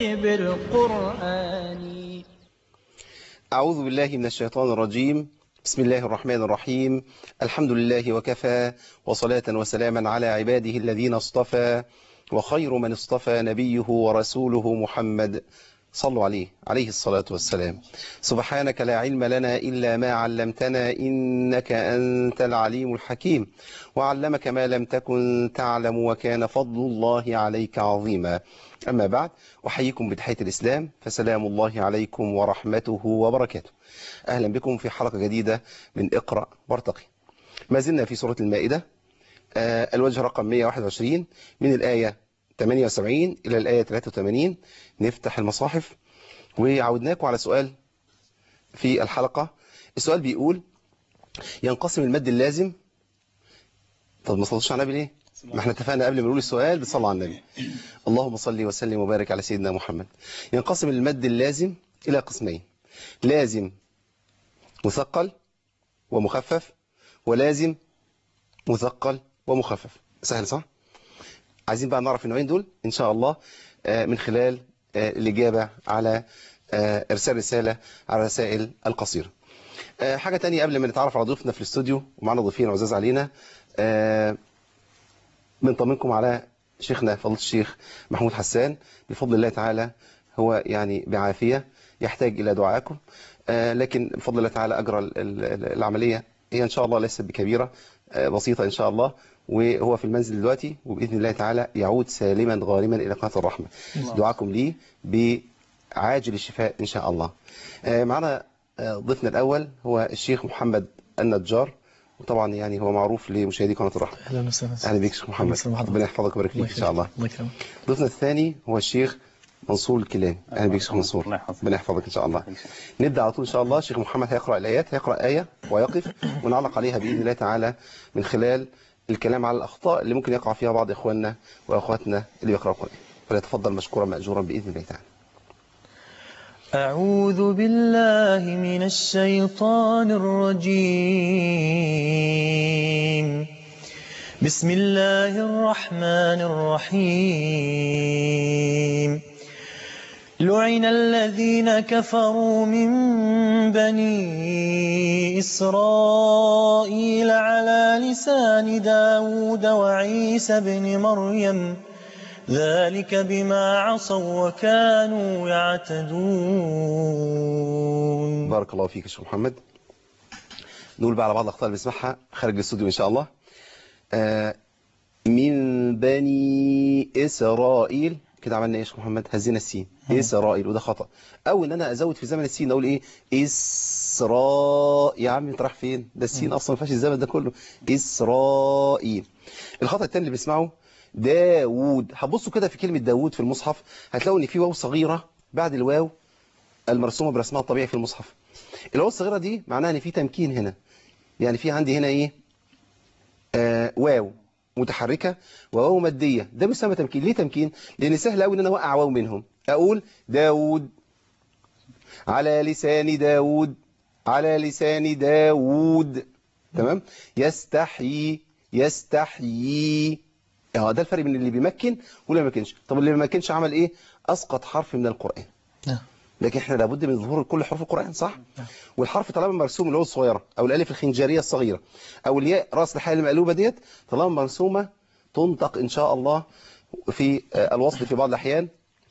بالقرآن أعوذ بالله من الشيطان الرجيم بسم الله الرحمن الرحيم الحمد لله وكفى وصلاة وسلاما على عباده الذين اصطفى وخير من اصطفى نبيه ورسوله محمد صلوا عليه عليه الصلاة والسلام سبحانك لا علم لنا إلا ما علمتنا إنك أنت العليم الحكيم وعلمك ما لم تكن تعلم وكان فضل الله عليك عظيما أما بعد أحييكم بتحية الإسلام فسلام الله عليكم ورحمته وبركاته أهلا بكم في حلقة جديدة من اقرأ وارتقي ما زلنا في سورة المائدة آه، الوجه رقم 121 من الآية 78 إلى الآية 83 نفتح المصاحف وعودناكم على سؤال في الحلقة السؤال بيقول ينقسم المد اللازم طب ما صلوش على النبي ليه ما احنا اتفقنا قبل ما نقول السؤال بتصلوا على النبي اللهم صل وسلم وبارك على سيدنا محمد ينقسم المد اللازم إلى قسمين لازم مثقل ومخفف ولازم مثقل ومخفف سهل صح عايزين بقى نعرف النوعين دول إن شاء الله آه، من خلال آه، الإجابة على آه، إرسال رسالة على رسائل القصيرة آه، حاجة تانية قبل ما نتعرف على ضيوفنا في الاستوديو ومعنا ضيفين عزاز علينا آه، بنطمنكم على شيخنا فضيله الشيخ محمود حسان بفضل الله تعالى هو يعني بعافية يحتاج إلى دعائكم آه، لكن بفضل الله تعالى أجرى ال- ال- العملية هي إن شاء الله ليست بكبيرة آه، بسيطة إن شاء الله وهو في المنزل دلوقتي وبإذن الله تعالى يعود سالما غارما إلى قناة الرحمة دعاكم لي بعاجل الشفاء إن شاء الله آه، معنا آه، ضيفنا الأول هو الشيخ محمد النجار وطبعا يعني هو معروف لمشاهدي قناة الرحمة اهلا وسهلا أهلا بك شيخ محمد وسهلا بحضرتك. ربنا يحفظك ويبارك فيك إن شاء الله الله يكرمك ضيفنا الثاني هو الشيخ منصور الكيلاني اهلا بك شيخ منصور الله يحفظك. ربنا يحفظك ان شاء الله نبدا على طول ان شاء الله شيخ محمد هيقرا الايات هيقرا ايه ويقف ونعلق عليها باذن الله تعالى من خلال الكلام على الاخطاء اللي ممكن يقع فيها بعض اخواننا واخواتنا اللي بيقراوا القران فليتفضل مشكورا ماجورا باذن الله تعالى أعوذ بالله من الشيطان الرجيم بسم الله الرحمن الرحيم لعن الذين كفروا من بني إسرائيل على لسان داود وعيسى بن مريم ذلك بما عصوا وكانوا يعتدون بارك الله فيك يا شيخ محمد نقول بقى على بعض الاخطاء اللي بنسمعها خارج الاستوديو ان شاء الله آه، من بني اسرائيل كده عملنا ايه يا شيخ محمد هزينا السين اسرائيل وده خطا او ان انا ازود في زمن السين اقول ايه اسراء يا عم انت رايح فين ده السين اصلا ما فيهاش الزمن ده كله اسرائيل الخطا الثاني اللي بنسمعه داوود هتبصوا كده في كلمه داوود في المصحف هتلاقوا ان في واو صغيره بعد الواو المرسومه برسمها الطبيعي في المصحف الواو الصغيره دي معناها ان في تمكين هنا يعني في عندي هنا ايه آه واو متحركه وواو ماديه ده بيسمى تمكين ليه تمكين لان سهل قوي ان انا اوقع واو منهم اقول داوود على لسان داوود على لسان داوود تمام يستحيي يستحيي اه ده الفرق بين اللي بيمكن واللي ما بيمكنش طب اللي ما بيمكنش عمل ايه اسقط حرف من القران نعم. لكن احنا لابد من ظهور كل حروف القرآن صح والحرف طالما مرسوم اللي هو الصغيرة او الالف الخنجرية الصغيرة او الياء راس الحاء المقلوبة ديت طالما مرسومة تنطق ان شاء الله في آه، الوصل في بعض الاحيان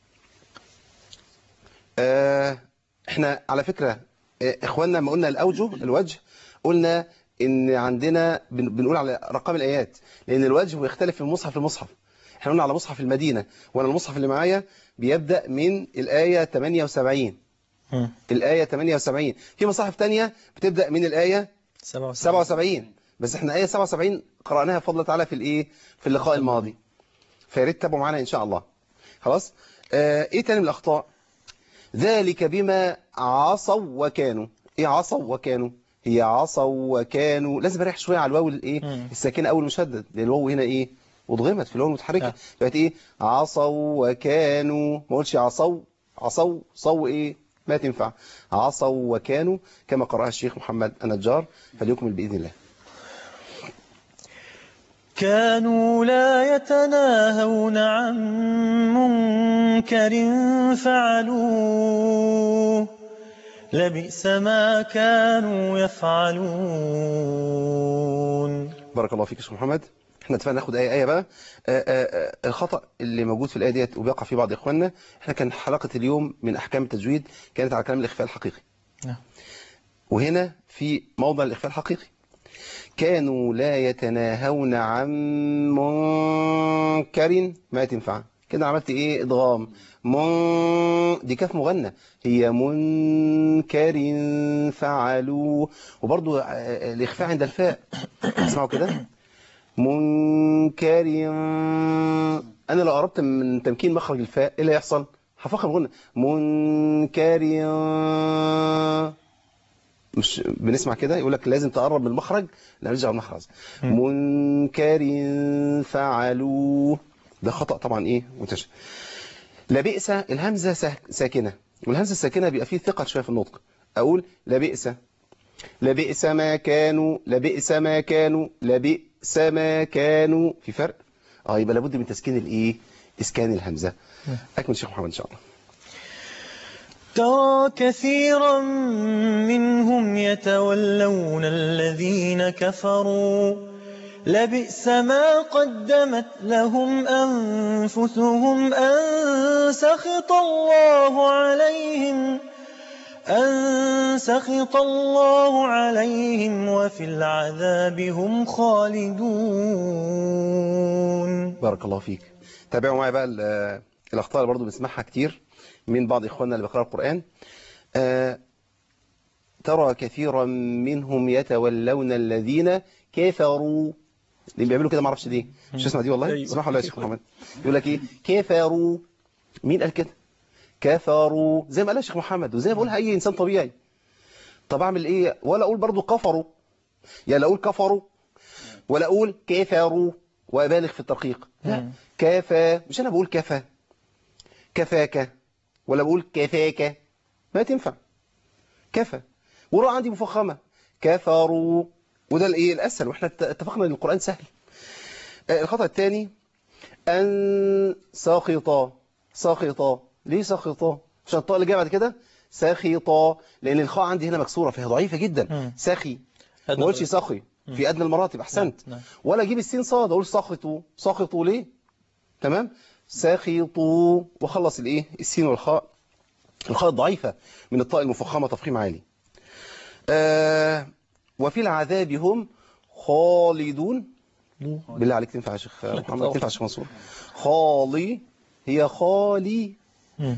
آه، احنا على فكرة آه، اخواننا لما قلنا الاوجه الوجه قلنا ان عندنا بن- بنقول على رقم الايات لان الوجه بيختلف من مصحف لمصحف احنا قلنا على مصحف المدينة وانا المصحف اللي معايا بيبدأ من الآية 78 مم. الآية 78 في مصاحف تانية بتبدأ من الآية سبعة وسبعين 77 بس احنا آية 77 قرأناها بفضل الله تعالى في الإيه في اللقاء الماضي فيا ريت تتابعوا معانا إن شاء الله خلاص آه إيه تاني من الأخطاء ذلك بما عصوا وكانوا إيه عصوا وكانوا هي عصوا وكانوا لازم اريح شويه على الواو الايه مم. الساكنه اول مشدد لان الواو هنا ايه ادغمت في الواو المتحركه آه. بقت ايه عصوا وكانوا ما اقولش عصوا عصوا صو ايه ما تنفع عصوا وكانوا كما قرأها الشيخ محمد النجار فليكمل بإذن الله كانوا لا يتناهون عن منكر فعلوه لبئس ما كانوا يفعلون بارك الله فيك يا شيخ محمد احنا اتفقنا ناخد ايه ايه بقى آآ آآ الخطا اللي موجود في الايه ديت وبيقع في بعض اخواننا احنا كان حلقه اليوم من احكام التجويد كانت على كلام الاخفاء الحقيقي نعم. وهنا في موضع الاخفاء الحقيقي كانوا لا يتناهون عن منكر ما تنفع كده عملت ايه ادغام من دي كاف مغنى هي منكر فعلوه وبرضو آه، الاخفاء عند الفاء اسمعوا كده منكر انا لو قربت من تمكين مخرج الفاء ايه اللي هيحصل هفخم غنى منكر مش بنسمع كده يقول لك لازم تقرب من المخرج لا نرجع المخرج منكر فعلوه ده خطأ طبعا ايه منتشر لبئس الهمزة ساك- ساكنة والهمزة الساكنة بيبقى فيه ثقل شوية في النطق أقول لبئس لبئس ما كانوا لبئس ما كانوا لبئس ما كانوا في فرق اه يبقى لابد من تسكين الايه اسكان الهمزة اكمل شيخ محمد ان شاء الله ترى كثيرا منهم يتولون الذين كفروا لبئس ما قدمت لهم أنفسهم أن سخط الله عليهم أن سخط الله عليهم وفي العذاب هم خالدون بارك الله فيك تابعوا معايا بقى ال- الاخطاء اللي برضه بنسمعها كتير من بعض اخواننا اللي بيقرأوا القرآن آه، ترى كثيرا منهم يتولون الذين كفروا اللي بيعملوا كده ما اعرفش ليه مش اسمع دي والله أيوة. اسمعوا ولا يا شيخ محمد يقول لك ايه كفروا مين قال كده كفروا زي ما قال الشيخ محمد وزي ما بقولها اي انسان طبيعي طب اعمل ايه ولا اقول برضو كفروا يا لا اقول كفروا ولا اقول كفروا وابالغ في الترقيق لا مم. كفى مش انا بقول كفى كفاك ولا بقول كفاك ما تنفع كفى والراء عندي مفخمه كفروا وده الايه الاسهل واحنا ات- اتفقنا ان القران سهل آه، الخطا الثاني ان ساخطا ساخطا ليه ساخطا عشان الطاء اللي جايه بعد كده ساخطا لان الخاء عندي هنا مكسوره فهي ضعيفه جدا مم. ساخي ما اقولش سخي في ادنى المراتب احسنت نعم، نعم. ولا اجيب السين صاد اقول سخطوا سخطوا ليه تمام سخطوا وخلص الايه السين والخاء الخاء ضعيفه من الطاء المفخمه تفخيم عالي آه وفي العذاب هم خالدون بالله عليك تنفع يا شيخ محمد تنفع يا شيخ منصور خالي هي خالي مم.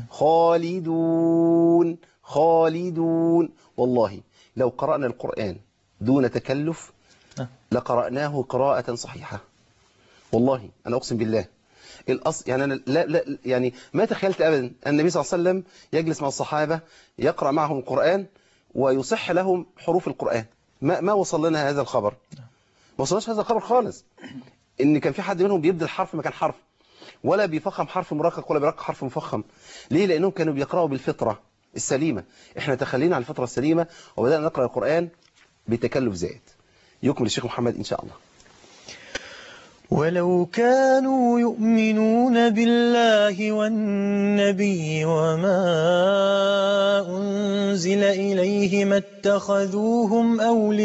خالدون خالدون والله لو قرأنا القرآن دون تكلف نعم. لقرأناه قراءة صحيحة والله أنا أقسم بالله الأصل يعني أنا لا لا يعني ما تخيلت أبدا أن النبي صلى الله عليه وسلم يجلس مع الصحابة يقرأ معهم القرآن ويصح لهم حروف القرآن ما ما وصل لنا هذا الخبر ما وصلناش هذا الخبر خالص ان كان في حد منهم بيبدل حرف مكان حرف ولا بيفخم حرف مرقق ولا بيرقق حرف مفخم ليه لانهم كانوا بيقراوا بالفطره السليمه احنا تخلينا على الفطره السليمه وبدانا نقرا القران بتكلف زائد يكمل الشيخ محمد ان شاء الله ولو كانوا يؤمنون بالله والنبي وما أنزل إليه ما اتخذوهم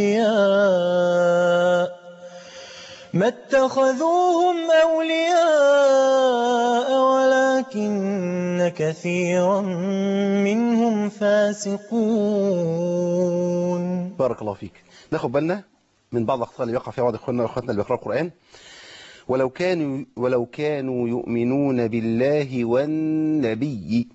أولياء ما اتخذوهم أولياء ولكن كثيرا منهم فاسقون بارك الله فيك ناخد بالنا من بعض الاخطاء اللي بيقع فيها بعض اخواننا واخواتنا اللي بيقراوا القران ولو كانوا ولو كانوا يؤمنون بالله والنبي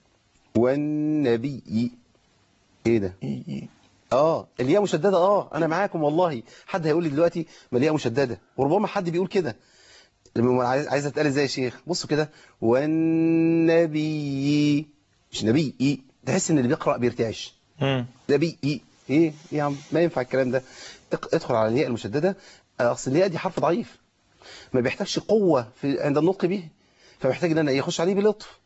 والنبي ايه ده اه الياء مشدده اه انا معاكم والله حد هيقول لي دلوقتي ما الياء مشدده وربما حد بيقول كده لما عايز عايز اتقال ازاي يا شيخ بصوا كده والنبي مش نبي إيه؟ تحس ان اللي بيقرا بيرتعش مم. نبي ايه ايه يا عم ما ينفع الكلام ده اق- ادخل على الياء المشدده اصل الياء دي حرف ضعيف ما بيحتاجش قوه في عند النطق به فمحتاج ان انا يخش عليه بلطف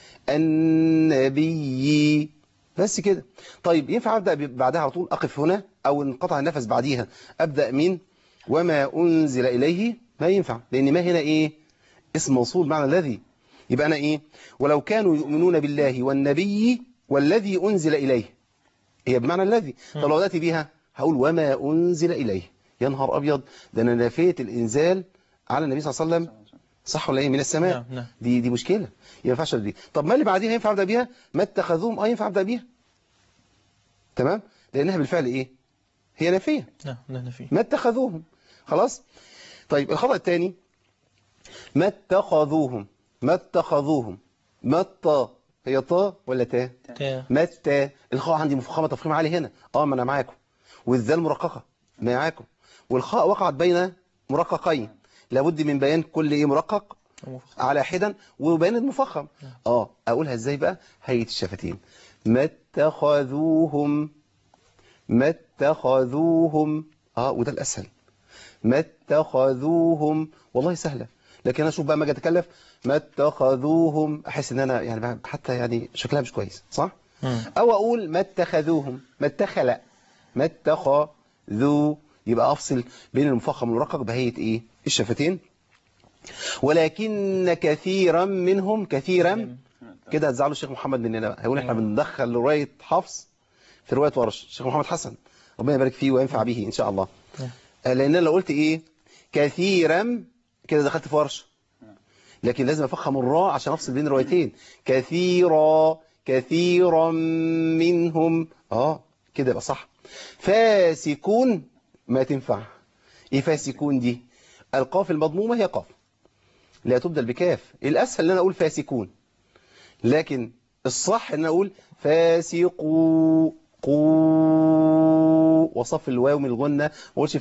النبي بس كده طيب ينفع ابدا ب- بعدها على طول اقف هنا او انقطع النفس بعديها ابدا من وما انزل اليه ما ينفع لأن ما هنا إيه اسم موصول معنى الذي يبقى أنا إيه ولو كانوا يؤمنون بالله والنبي والذي أنزل إليه هي بمعنى الذي طب لو بدأت بيها هقول وما أنزل إليه يا نهار أبيض ده أنا نفيت الإنزال على النبي صلى الله عليه وسلم صح ولا ايه من السماء نعم، نعم. دي دي مشكله ما ينفعش دي طب ما اللي بعديها ينفع ابدا بيها ما اتخذوهم اه ينفع ابدا بيها تمام لانها بالفعل ايه هي نافيه نعم نحن فيه ما اتخذوهم خلاص طيب الخطأ الثاني ما اتخذوهم ما اتخذوهم ما الطا هي طا ولا تا تا ما التا الخاء عندي مفخمة تفخيم عالي هنا اه ما انا معاكم والذال مرققة معاكم والخاء وقعت بين مرققين لابد من بيان كل ايه مرقق على حدا وبيان المفخم اه اقولها ازاي بقى هيئة الشفتين ما اتخذوهم ما اتخذوهم اه وده الاسهل ما اتخذوهم والله سهلة لكن انا اشوف بقى ما اجي اتكلف ما اتخذوهم احس ان انا يعني بقى حتى يعني شكلها مش كويس صح مم. او اقول ما اتخذوهم ما اتخل ما اتخذوا يبقى افصل بين المفخم والمرقق بهيئة ايه الشفتين ولكن كثيرا منهم كثيرا كده هتزعلوا الشيخ محمد مننا بقى هيقول احنا بندخل رواية حفص في رواية ورش الشيخ محمد حسن ربنا يبارك فيه وينفع به ان شاء الله آه، لان انا لو قلت ايه كثيرا كده دخلت في ورش لكن لازم افخم الراء عشان افصل بين روايتين كثيرا كثيرا منهم اه كده يبقى صح فاسكون ما تنفع ايه فاسكون دي القاف المضمومه هي قاف لا تبدل بكاف الاسهل ان انا اقول فاسكون لكن الصح ان انا اقول فاسقوا قو وصف الواو من الغنة ما اقولش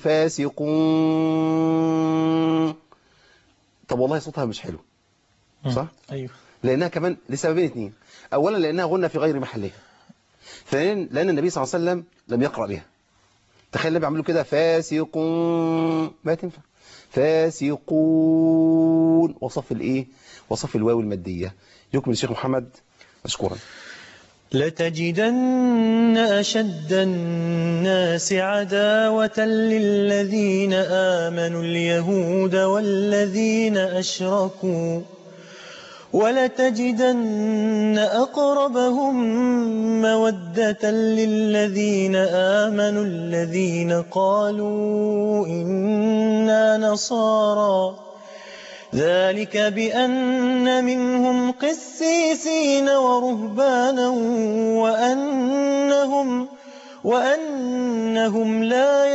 فاسقون طب والله صوتها مش حلو صح أيوه لانها كمان لسببين اثنين اولا لانها غنة في غير محلها ثانيا لان النبي صلى الله عليه وسلم لم يقرأ بها تخيل النبي عمله كده فاسقون ما تنفع فاسقون وصف الايه وصف الواو المادية يكمل الشيخ محمد مشكورا لتجدن أشد الناس عداوة للذين آمنوا اليهود والذين أشركوا ولتجدن أقربهم مودة للذين آمنوا الذين قالوا إنا نصارى ذلك بأن منهم قسيسين ورهبانا وأنهم وأنهم لا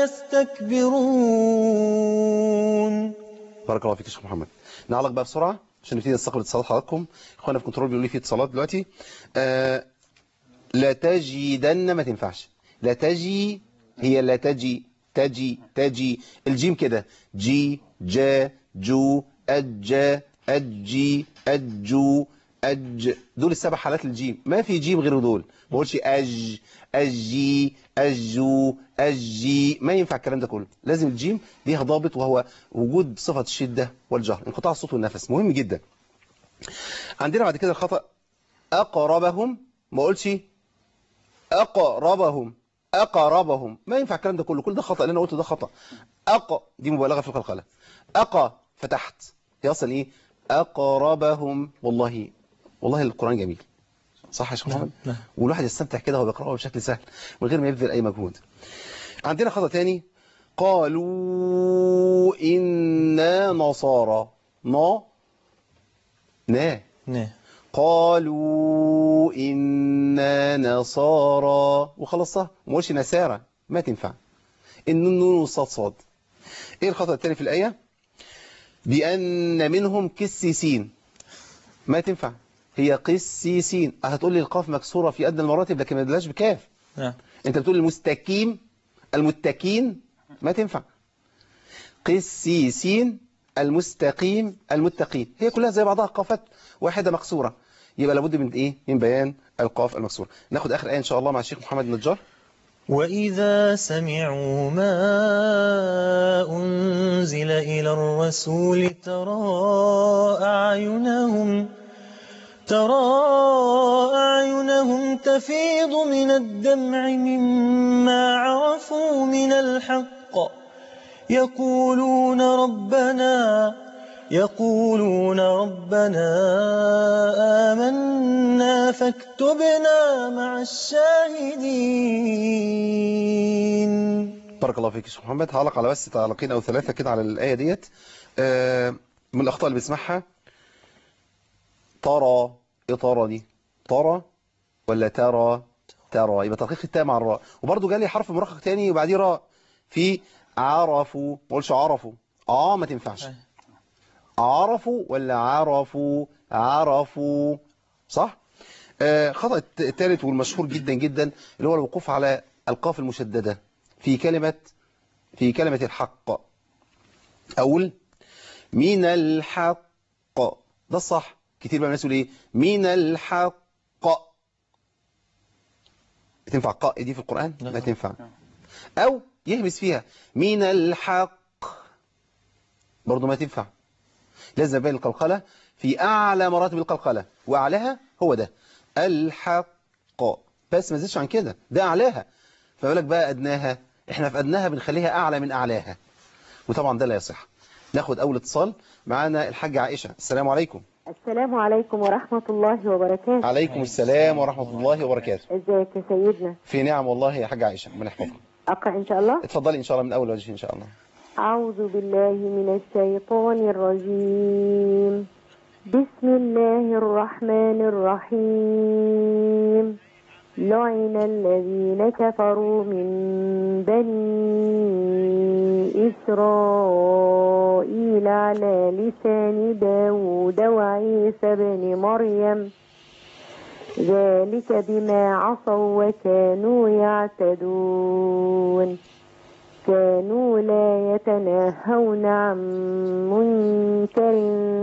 يستكبرون بارك الله فيك يا شيخ محمد نعلق بقى بسرعة عشان نبتدي نستقبل اتصالات حضراتكم اخوانا في كنترول بيقولوا لي في اتصالات دلوقتي آه لا تجدن ما تنفعش لا تجي هي لا تجي تجي تجي الجيم كده جي جا جو أج أجي أجو أج دول السبع حالات الجيم ما في جيم غير دول ما اقولش أج أجي أجو أجي ما ينفع الكلام ده كله لازم الجيم ليها ضابط وهو وجود صفة الشدة والجهر انقطاع الصوت والنفس مهم جدا عندنا بعد كده الخطأ أقربهم ما اقولش أقربهم أقربهم ما ينفع الكلام ده كله كل ده خطأ اللي أنا قلته ده خطأ أق دي مبالغة في القلقلة أق فتحت هي أصلا إيه أقربهم والله والله القرآن جميل صح يا شيخ نعم، محمد نعم. والواحد يستمتع كده وهو بيقرأه بشكل سهل من غير ما يبذل أي مجهود عندنا خطأ تاني قالوا إنا نصارى نا نا نعم قالوا إنا نصارى وخلصها ما قولش نسارى ما تنفع النون نون والصاد صاد ايه الخطأ التاني في الآية بأن منهم كسيسين ما تنفع هي قسيسين هتقول لي القاف مكسورة في أدنى المراتب لكن ما تدلاش بكاف نعم انت بتقول المستكيم المتكين ما تنفع قسيسين المستقيم المتقين هي كلها زي بعضها قافات واحدة مكسورة يبقى لابد من ايه من بيان القاف المكسورة ناخد اخر آية ان شاء الله مع الشيخ محمد النجار وإذا سمعوا ما أنزل إلى الرسول ترى أعينهم ترى أعينهم تفيض من الدمع مما عرفوا من الحق يقولون ربنا يقولون ربنا آمنا فاكتبنا مع الشاهدين بارك الله فيك يا شيخ محمد هعلق على بس تعليقين او ثلاثه كده على الايه ديت آه، من الاخطاء اللي بنسمعها ترى ايه ترى دي ترى ولا ترى ترى يبقى ترقيق التاء مع الراء وبرده جالي حرف مرقق تاني وبعديه راء في عرفوا ما اقولش عرفوا اه ما تنفعش عرفوا ولا عرفوا عرفوا صح آه، خطأ الت- الثالث والمشهور جدا جدا اللي هو الوقوف على القاف المشددة في كلمة في كلمة الحق أقول من الحق ده الصح كتير بقى الناس يقول ايه من الحق تنفع قاء دي في القرآن لا. لا تنفع أو يهمس فيها من الحق برضو ما تنفع لازم بين القلقلة في أعلى مراتب القلقلة وأعلاها هو ده الحق بس ما زيدش عن كده ده أعلاها فبالك بقى أدناها إحنا في أدناها بنخليها أعلى من أعلاها وطبعا ده لا يصح ناخد أول اتصال معانا الحاجة عائشة السلام عليكم السلام عليكم ورحمة الله وبركاته عليكم السلام ورحمة الله وبركاته ازيك يا سيدنا في نعم والله يا حاجة عائشة ربنا يحفظكم أقرأ إن شاء الله اتفضلي إن شاء الله من أول وجه إن شاء الله أعوذ بالله من الشيطان الرجيم بسم الله الرحمن الرحيم لعن الذين كفروا من بني إسرائيل على لسان داود وعيسى بن مريم ذلك بما عصوا وكانوا يعتدون كانوا لا يتناهون عن منكر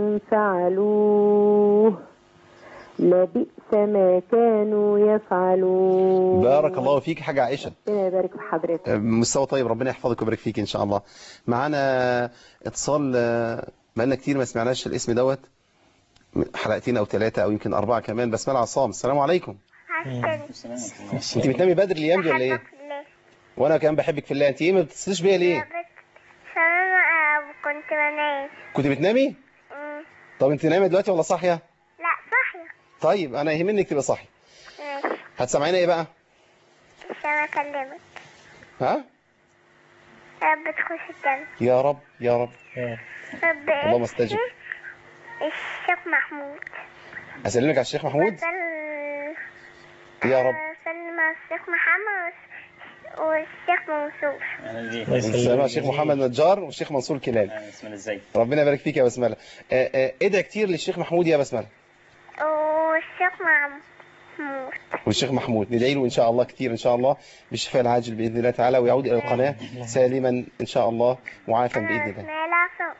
فعلوه لبئس ما كانوا يفعلون بارك الله فيك حاجة عائشة ربنا يبارك في حضرتك مستوى طيب ربنا يحفظك ويبارك فيك ان شاء الله معانا اتصال آه، بقالنا كتير ما سمعناش الاسم دوت حلقتين او ثلاثة او يمكن اربعة كمان بسمة عصام السلام عليكم انت بتنامي بدري الايام دي ولا ايه وانا كمان بحبك في الله انت ايه ما بتتصليش بيا ليه سلام كنت بنام كنت بتنامي مم. طب انت نايمه دلوقتي ولا صاحيه لا صحيح طيب انا يهمني انك تبقى صاحيه ماشي هتسمعينا ايه بقى عشان اكلمك ها رب تخش الجنة يا رب يا رب رب اللهم استجب. الشيخ محمود اسلمك على الشيخ محمود سل- يا رب سلم على الشيخ محمد والشيخ منصور السلام على الشيخ محمد نجار والشيخ منصور كلال بسم الله ازاي ربنا يبارك فيك يا بسمله آه، آه، ادعي كتير للشيخ محمود يا بسمله والشيخ محمود والشيخ محمود ندعي له ان شاء الله كتير ان شاء الله بالشفاء العاجل باذن الله تعالى ويعود الى القناه سالما ان شاء الله معافى باذن أنا الله اسمي العصام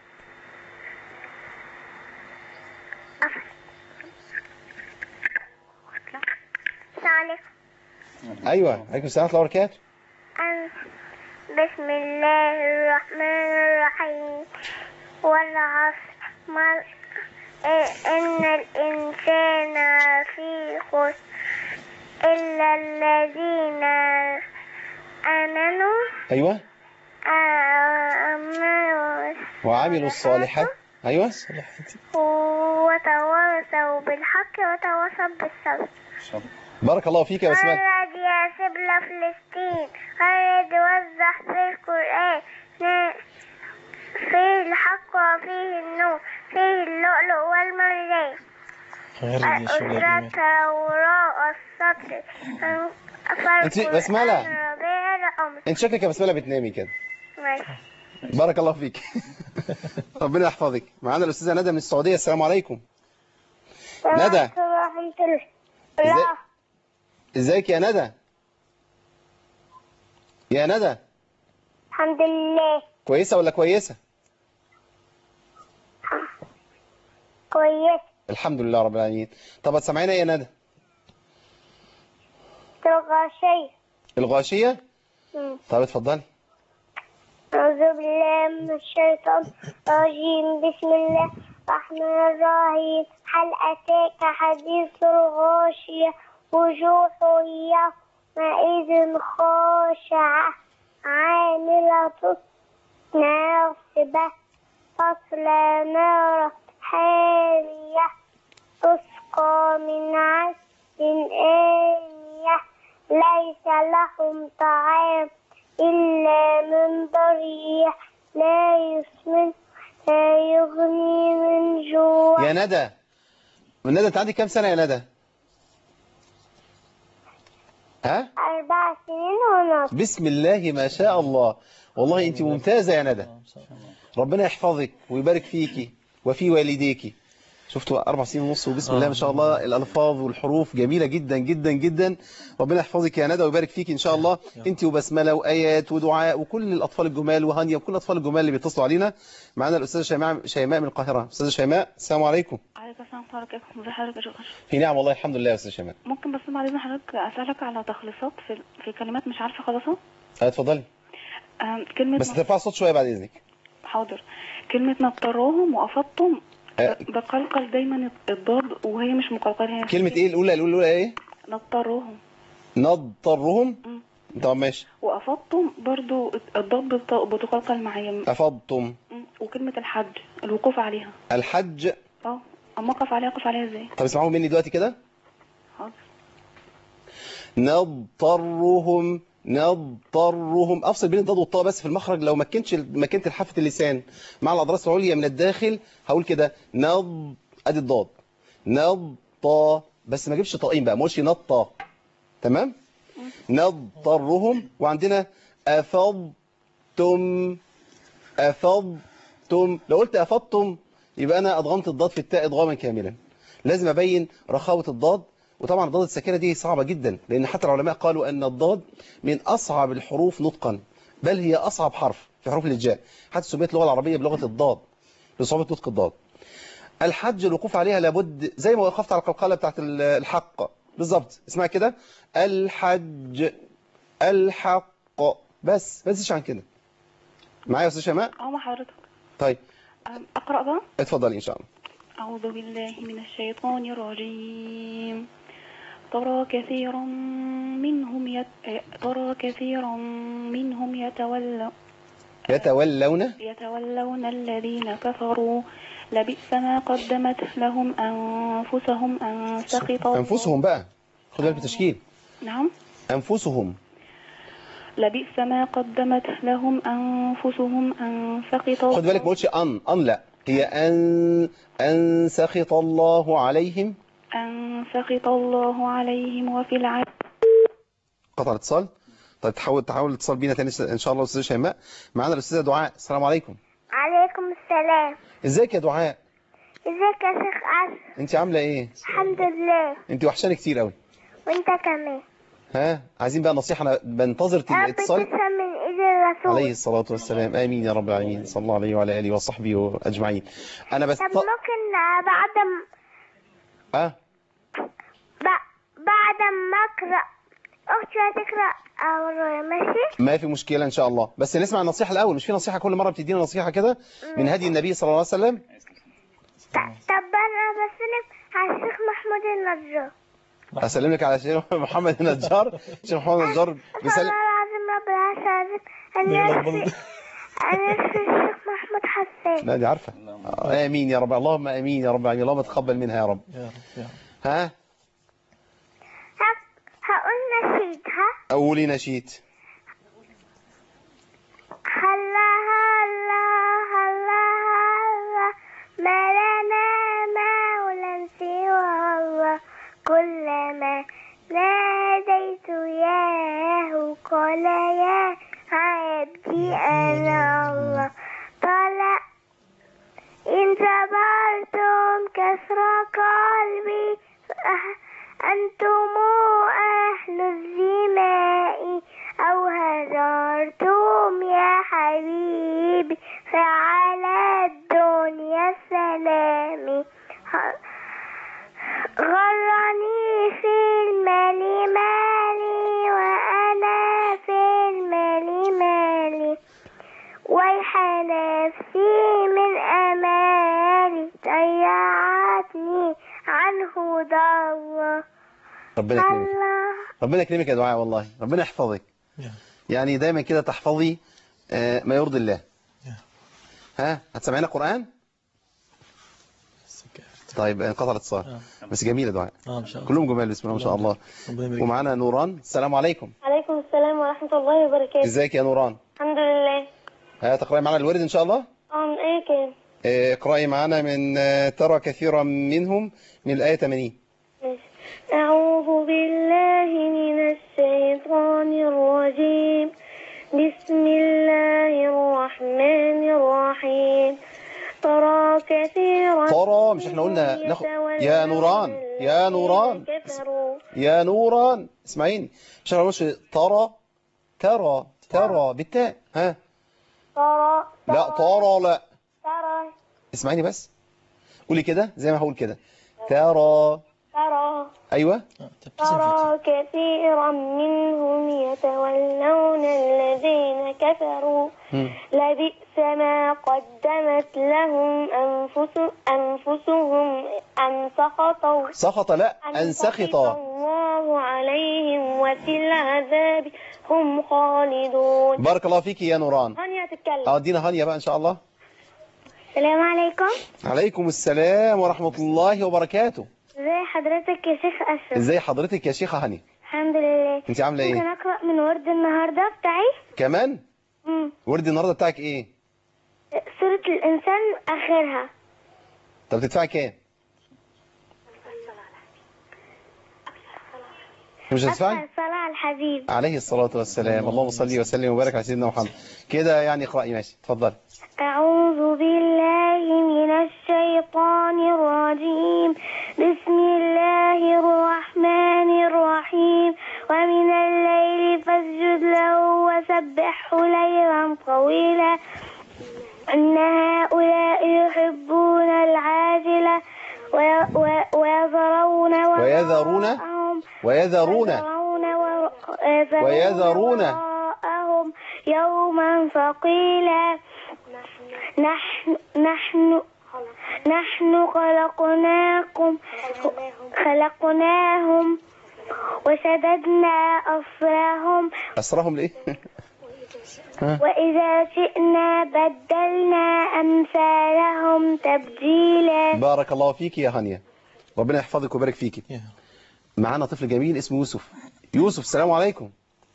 السلام عليكم ايوه عليكم السلام ورحمه الله وبركاته أن بسم الله الرحمن الرحيم والعصر ما إيه، إن الإنسان في خسر إلا الذين آمنوا ايوه آمنوا وعملوا الصالحات ايوه وتواصوا بالحق وتواصوا بالصبر بارك الله فيك يا بسمله الذي يسيب لفلسطين الذي وزع في القرآن فيه الحق وفيه النور فيه اللؤلؤ والمرجان غير شغل الإيمان الأجرة وراء السطر أنت بسملة. ربيع الأمر انت شكلك يا بسمله بتنامي كده ماشي بارك الله فيك ربنا يحفظك معانا الاستاذه ندى من السعوديه السلام عليكم ندى. ورحمة الله ازاي ازيك يا ندى يا ندى الحمد لله كويسه ولا كويسه كويس الحمد لله رب العالمين طب هتسمعينا ايه يا ندى تلقى شيء الغاشيه مم. طب اتفضلي أعوذ بالله من الشيطان الرجيم بسم الله الرحمن الرحيم هل أتاك حديث الغاشية وجوه يومئذ خاشعة عاملة ناصبة تصلى نارا حامية تسقى من عسل آنية ليس لهم طعام إلا من ضريع لا يسمن لا يغني من جوع يا ندى ندى انت عندك كام سنة يا ندى ها أربع سنين ونص بسم الله ما شاء الله والله انت ممتازة يا ندى ربنا يحفظك ويبارك فيكي وفي والديكي شفتوا أربع سنين ونص وبسم الله ما شاء الله الألفاظ والحروف جميلة جدا جدا جدا ربنا يحفظك يا ندى ويبارك فيك إن شاء الله أنت وبسملة وآيات ودعاء وكل الأطفال الجمال وهانية وكل الأطفال الجمال اللي بيتصلوا علينا معانا الأستاذة شيماء شيماء من القاهرة أستاذة شيماء السلام عليكم عليكم السلام ورحمة الله وبركاته ازي حضرتك يا شيخ في نعم والله الحمد لله يا أستاذة شيماء ممكن بس بعد اذن حضرتك اسالك على تخليصات في في كلمات مش عارفه خلاصها اه اتفضلي آم، كلمه بس ترفع الصوت شوية بعد إذنك حاضر كلمه نطروهم وافضتم آه. بقلقل دايما الضاد وهي مش مقلقله هي كلمة إيه الأولى الأولى إيه نطروهم نضطرهم مم. طب ماشي وافضتم برضو الضاد بت- بتقلقل معايا أفضتم مم. وكلمه الحج الوقوف عليها الحج اه اما اقف عليها اقف عليها ازاي طب اسمعوا مني دلوقتي كده حاضر نضطرهم نضطرهم افصل بين الضاد والطاء بس في المخرج لو مكنتش مكنت حافه اللسان مع الاضراس العليا من الداخل هقول كده نض ادي الضاد نضطا بس ما اجيبش طاقين بقى ما اقولش نطا تمام نضطرهم وعندنا افضتم افضتم لو قلت افضتم يبقى انا ادغمت الضاد في التاء ادغاما كاملا لازم ابين رخاوه الضاد وطبعا الضاد الساكنه دي صعبه جدا لان حتى العلماء قالوا ان الضاد من اصعب الحروف نطقا بل هي اصعب حرف في حروف الهجاء حتى سميت اللغه العربيه بلغه الضاد لصعوبه نطق الضاد الحج الوقوف عليها لابد زي ما وقفت على القلقله بتاعت ال- الحق بالظبط اسمها كده الحج الحق بس ما تزيدش عن كده معايا يا استاذ شيماء اه مع حضرتك طيب آم، اقرا بقى اتفضلي ان شاء الله أعوذ بالله من الشيطان الرجيم ترى كثيرا منهم يت... ترى كثيرا منهم يتولى يتولون يتولون الذين كفروا لبئس ما قدمت لهم أنفسهم أن سخط الله- انفسهم بقى خد بالك بتشكيل نعم انفسهم لبئس ما قدمت لهم أنفسهم أن سخط خد بالك ما قلتش ان ان لا هي ان ان سخط الله عليهم أن سخط الله عليهم وفي العذاب قطع الاتصال طيب تحاول تحاول الاتصال بينا تاني ان شاء الله استاذه شيماء معانا الاستاذه دعاء السلام عليكم عليكم السلام ازيك يا دعاء ازيك يا شيخ عاصم انت عامله ايه الحمد لله انت وحشاني كتير قوي وانت كمان ها عايزين بقى نصيحه انا بنتظر يا رب الاتصال تسلم من ايد الرسول عليه الصلاه والسلام امين يا رب العالمين صلى الله عليه وعلى اله وصحبه اجمعين انا بس طب ممكن آه، بعد م- اه ب- بعد ما اقرا اختي هتقرا ورايا ماشي ما في مشكلة إن شاء الله بس نسمع النصيحة الأول مش في نصيحة كل مرة بتدينا نصيحة كده من هدي النبي صلى الله عليه وسلم ط- طب انا بسلم على الشيخ محمود النجار هسلم لك على شيخ محمد النجار شيخ محمد النجار بيسلم والله العظيم رب العرش العظيم انا نفسي انا نفسي الشيخ محمود حسان لا دي عارفة آه، آمين يا رب اللهم آمين يا رب العالمين اللهم تقبل منها يا رب يا رب يا رب ها ه- هقول نشيد ها قولي نشيد هلا هلا هلا هلا ما لنا مولى سوى الله كلما ناديت ياه قال يا عبدي أنا الله طلع إن صبرتم كسر قلبي أه- أنتم أهل الزماء أو هجرتم يا حبيبي فعلى الدنيا السلام ه- غرني في المال مالي وأنا في المال مالي ويح نفسي من أمالي ضيعتني عنه ضوى ربنا يكرمك الله ربنا يكرمك يا دعاء والله ربنا يحفظك يا يعني دايما كده تحفظي آه، ما يرضي الله يا ها هتسمعينا قرآن طيب انقطع الاتصال آه. بس جميلة دعاء اه ان شاء الله كلهم جمال بسم الله ما شاء الله ربنا يبارك ومعانا نوران السلام عليكم عليكم السلام ورحمة الله وبركاته ازيك يا نوران الحمد لله ها تقرأي معانا الورد ان شاء الله اه من ايه كان آه، اقرأي معانا من آه، ترى كثيرا منهم من الآية 80 ماشي. أعوذ بالله من الشيطان الرجيم بسم الله الرحمن الرحيم ترى كثيرا ترى مش احنا قلنا ناخد يا نوران يا نوران كفروا يا نوران اسمعيني مش احنا قلناش ترى ترى ترى بالتاء ها ترى لا ترى لا ترى اسمعيني بس قولي كده زي ما هقول كده ترى ترى ايوه آه، تبتسم فيك ترى كثيرا منهم يتولون الذين كفروا مم. لبئس ما قدمت لهم أنفس أنفسهم أن سخطوا سخط لا ان سخط الله عليهم وفي العذاب هم خالدون بارك الله فيك يا نوران هانيا تتكلم اه ادينا هانيا بقى ان شاء الله السلام عليكم عليكم السلام ورحمة الله وبركاته ازي حضرتك يا شيخ أشرف ازاي حضرتك يا شيخة هاني الحمد لله انت عاملة ممكن ايه أقرأ من ورد النهاردة بتاعي كمان مم. ورد النهاردة بتاعك ايه سورة الإنسان آخرها طب تدفعي كام مش هتدفعي أسأل صلاة على الحبيب عليه الصلاة والسلام اللهم صل وسلم وبارك على سيدنا محمد كده يعني اقرأي ماشي اتفضل أعوذ بالله من الشيطان الرجيم بسم الله الرحمن الرحيم ومن الليل فاسجد له وسبحه ليلا طويلا إن هؤلاء يحبون العاجلة وي- وي- ويذرون ويذرون وراءهم ويذرون ويذرون ور- ويذرون وراءهم يوما ثقيلا نحن نحن نحن خلقناكم خلقناهم وشددنا أصرهم أسرهم ليه وإذا شئنا بدلنا أمثالهم تبديلا بارك الله فيك يا هانيا ربنا يحفظك ويبارك فيك يا معانا طفل جميل اسمه يوسف يوسف السلام عليكم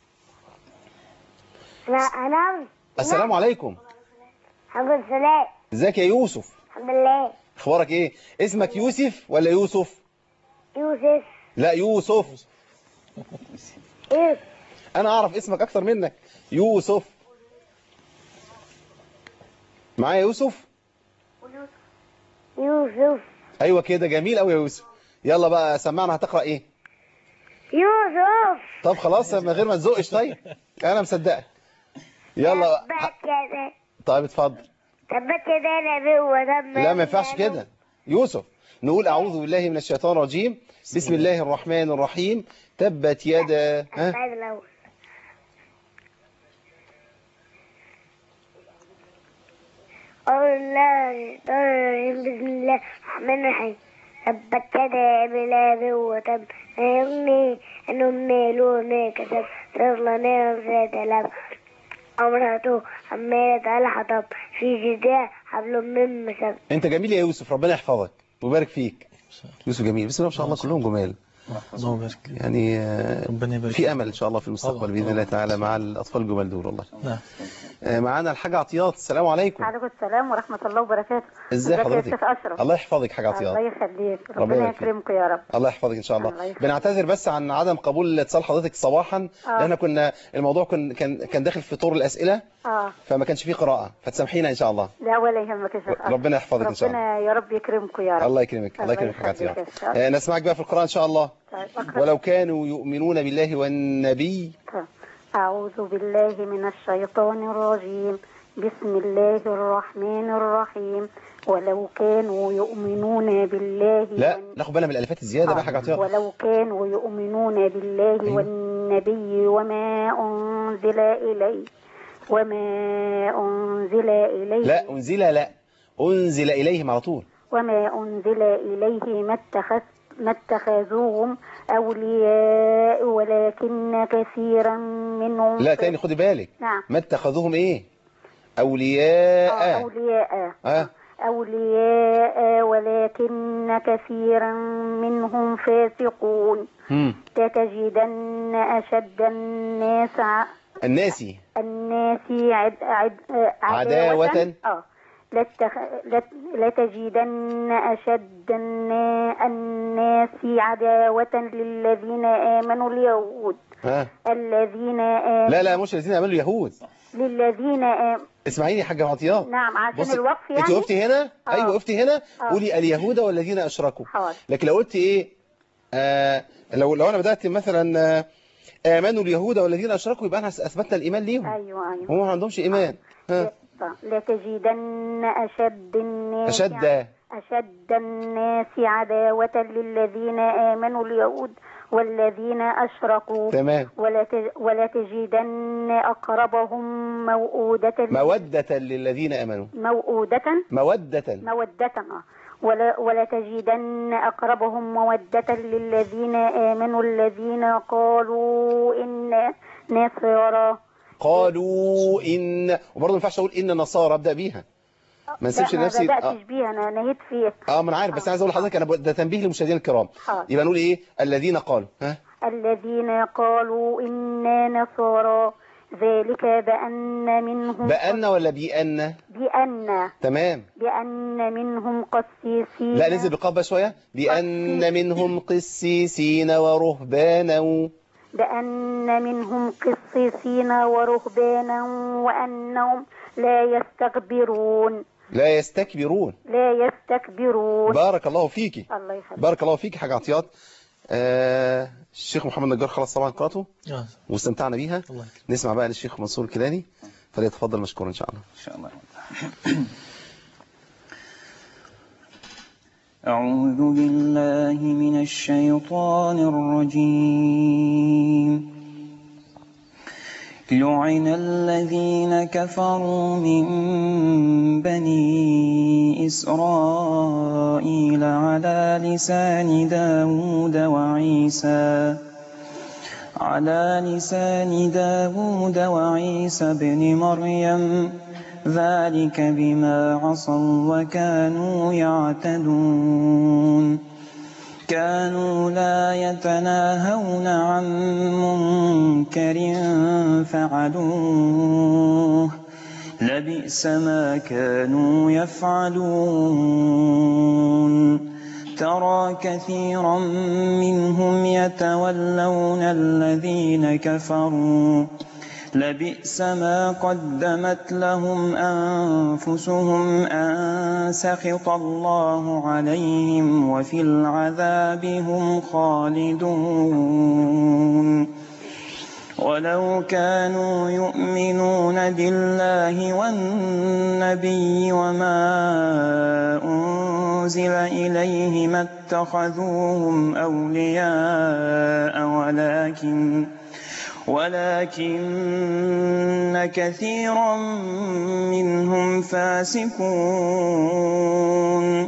لا أنا السلام عليكم الحمد لله ازيك يا يوسف الحمد لله اخبارك ايه اسمك يوسف ولا يوسف يوسف لا يوسف إيه انا اعرف اسمك اكتر منك يوسف معايا يوسف يوسف ايوه كده جميل قوي يا يوسف يلا بقى سمعنا هتقرا ايه يوسف طب خلاص من غير ما تزقش طيب انا مصدقك يلا تبت يدا طيب اتفضل تبت يدا نبي وتم لا ما ينفعش كده يوسف نقول اعوذ بالله من الشيطان الرجيم بسم الله الرحمن الرحيم تبت يدا ها بعد الأول أعوذ بالله من الشيطان الرجيم بسم الله الرحمن الرحيم تبت يدا أبي لهب وتب ما يغني عنه ماله ما كسب سيصلى نارا ذات لهب امرأته حمالة الحطب في جدها حبل من مسد انت جميل يا يوسف ربنا يحفظك ويبارك فيك يوسف جميل بسم الله ما شاء الله كلهم جمال الله يبارك يعني آه، ربنا يبارك في امل ان شاء الله في المستقبل طبعا، باذن الله طبعا. تعالى مع الاطفال الجمال دول والله نعم آه، معانا الحاجه عطيات السلام عليكم عليكم السلام ورحمة الله وبركاته ازاي ازيك يا حضرتك شيخ أشرف الله يحفظك حاجه الله عطيات يخليك ربنا ربنا يبارك فيك. يكرمكم يا رب الله يحفظك ان شاء الله الله يخليك. بنعتذر بس عن عدم قبول اتصال حضرتك صباحا آه. لان كنا الموضوع كان كان كان داخل في طور الاسئله اه فما كانش فيه قراءه فتسامحينا ان شاء الله لا ولا يهمك يا شيخ أشرف ربنا يحفظك ان شاء الله ربنا يا رب يكرمكم يا رب الله يكرمك الله الله يكرمك حاجه يخليك عطيات إن شاء الله. آه، نسمعك بقى في القران ان شاء الله طيب، أقرأ. ولو كانوا يؤمنون بالله والنبي أعوذ بالله من الشيطان الرجيم بسم الله الرحمن الرحيم ولو كانوا يؤمنون بالله لا والن- ناخد بالنا من الالفات الزياده بقى حاجه عطيات ولو كانوا يؤمنون بالله أيوة. والنبي وما أنزل إليه وما أنزل إليه لا انزل لا انزل اليهم على طول وما أنزل إليه ما اتخذ ما اتخذوهم أولياء ولكن كثيرا منهم لا تاني خدي بالك نعم ما اتخذوهم ايه أولياء أولياء آه. أولياء ولكن كثيرا منهم فاسقون مم. لتجدن أشد الناس ع- الناسي الناس عد عد عداوة. آه لتخ... لت... لتجدن أشد النا- الناس عداوة للذين آمنوا اليهود ها الذين آمنوا لا لا مش الذين عملوا يهود للذين آمنوا اسمعيني يا حاجة عطيات نعم عشان بصي، الوقف يعني انت وقفتي هنا آه. ايوه وقفتي هنا آه. قولي اليهود والذين اشركوا حاضر لكن لو قلت ايه آه لو لو انا بدات مثلا آه، امنوا اليهود والذين اشركوا يبقى احنا اثبتنا الايمان ليهم أيوة أيوة هم ما عندهمش ايمان ها لتجدن أشد الناس اشد أشد الناس عداوة للذين آمنوا اليهود والذين أشركوا تمام ولت- ولتجدن أقربهم موؤودة مودة للذين امنوا موؤودة مودة مودة آه. ولا- ولتجدن أقربهم مودة للذين آمنوا الذين قالوا إنا نصارى قالوا ان وبرضه ما ينفعش اقول ان نصارى ابدا بيها ما نسيبش لا، نفسي ما اه, بدأتش بيها أنا نهيت فيها آه ما انا عارف بس عايز اقول لحضرتك انا ب- ده تنبيه للمشاهدين الكرام حاضر. يبقى نقول ايه الذين قالوا ها الذين قالوا إنا نصارى ذلك بأن منهم بأن ولا بأن بأن تمام بأن منهم قسيسين لا ننزل بالقاف بقى شوية بأن منهم قسيسين ورهبانا بأن منهم قسيسين ورهبانا وأنهم لا يستكبرون لا يستكبرون لا يستكبرون بارك الله فيكي الله يخليك بارك الله فيكي حاجة عطيات آه الشيخ محمد نجار خلاص طبعا قراته آه. واستمتعنا بيها الله نسمع بقى للشيخ منصور الكيلاني فليتفضل مشكور إن شاء الله إن شاء الله أعوذ بالله من الشيطان الرجيم لعن الذين كفروا من بني إسرائيل على لسان داود وعيسى على لسان داود وعيسى بن مريم ذلك بما عصوا وكانوا يعتدون كانوا لا يتناهون عن منكر فعلوه لبئس ما كانوا يفعلون ترى كثيرا منهم يتولون الذين كفروا لبئس ما قدمت لهم أنفسهم أن سخط الله عليهم وفي العذاب هم خالدون ولو كانوا يؤمنون بالله والنبي وما أنزل إليه ما اتخذوهم أولياء ولكن ولكن كثيرا منهم فاسقون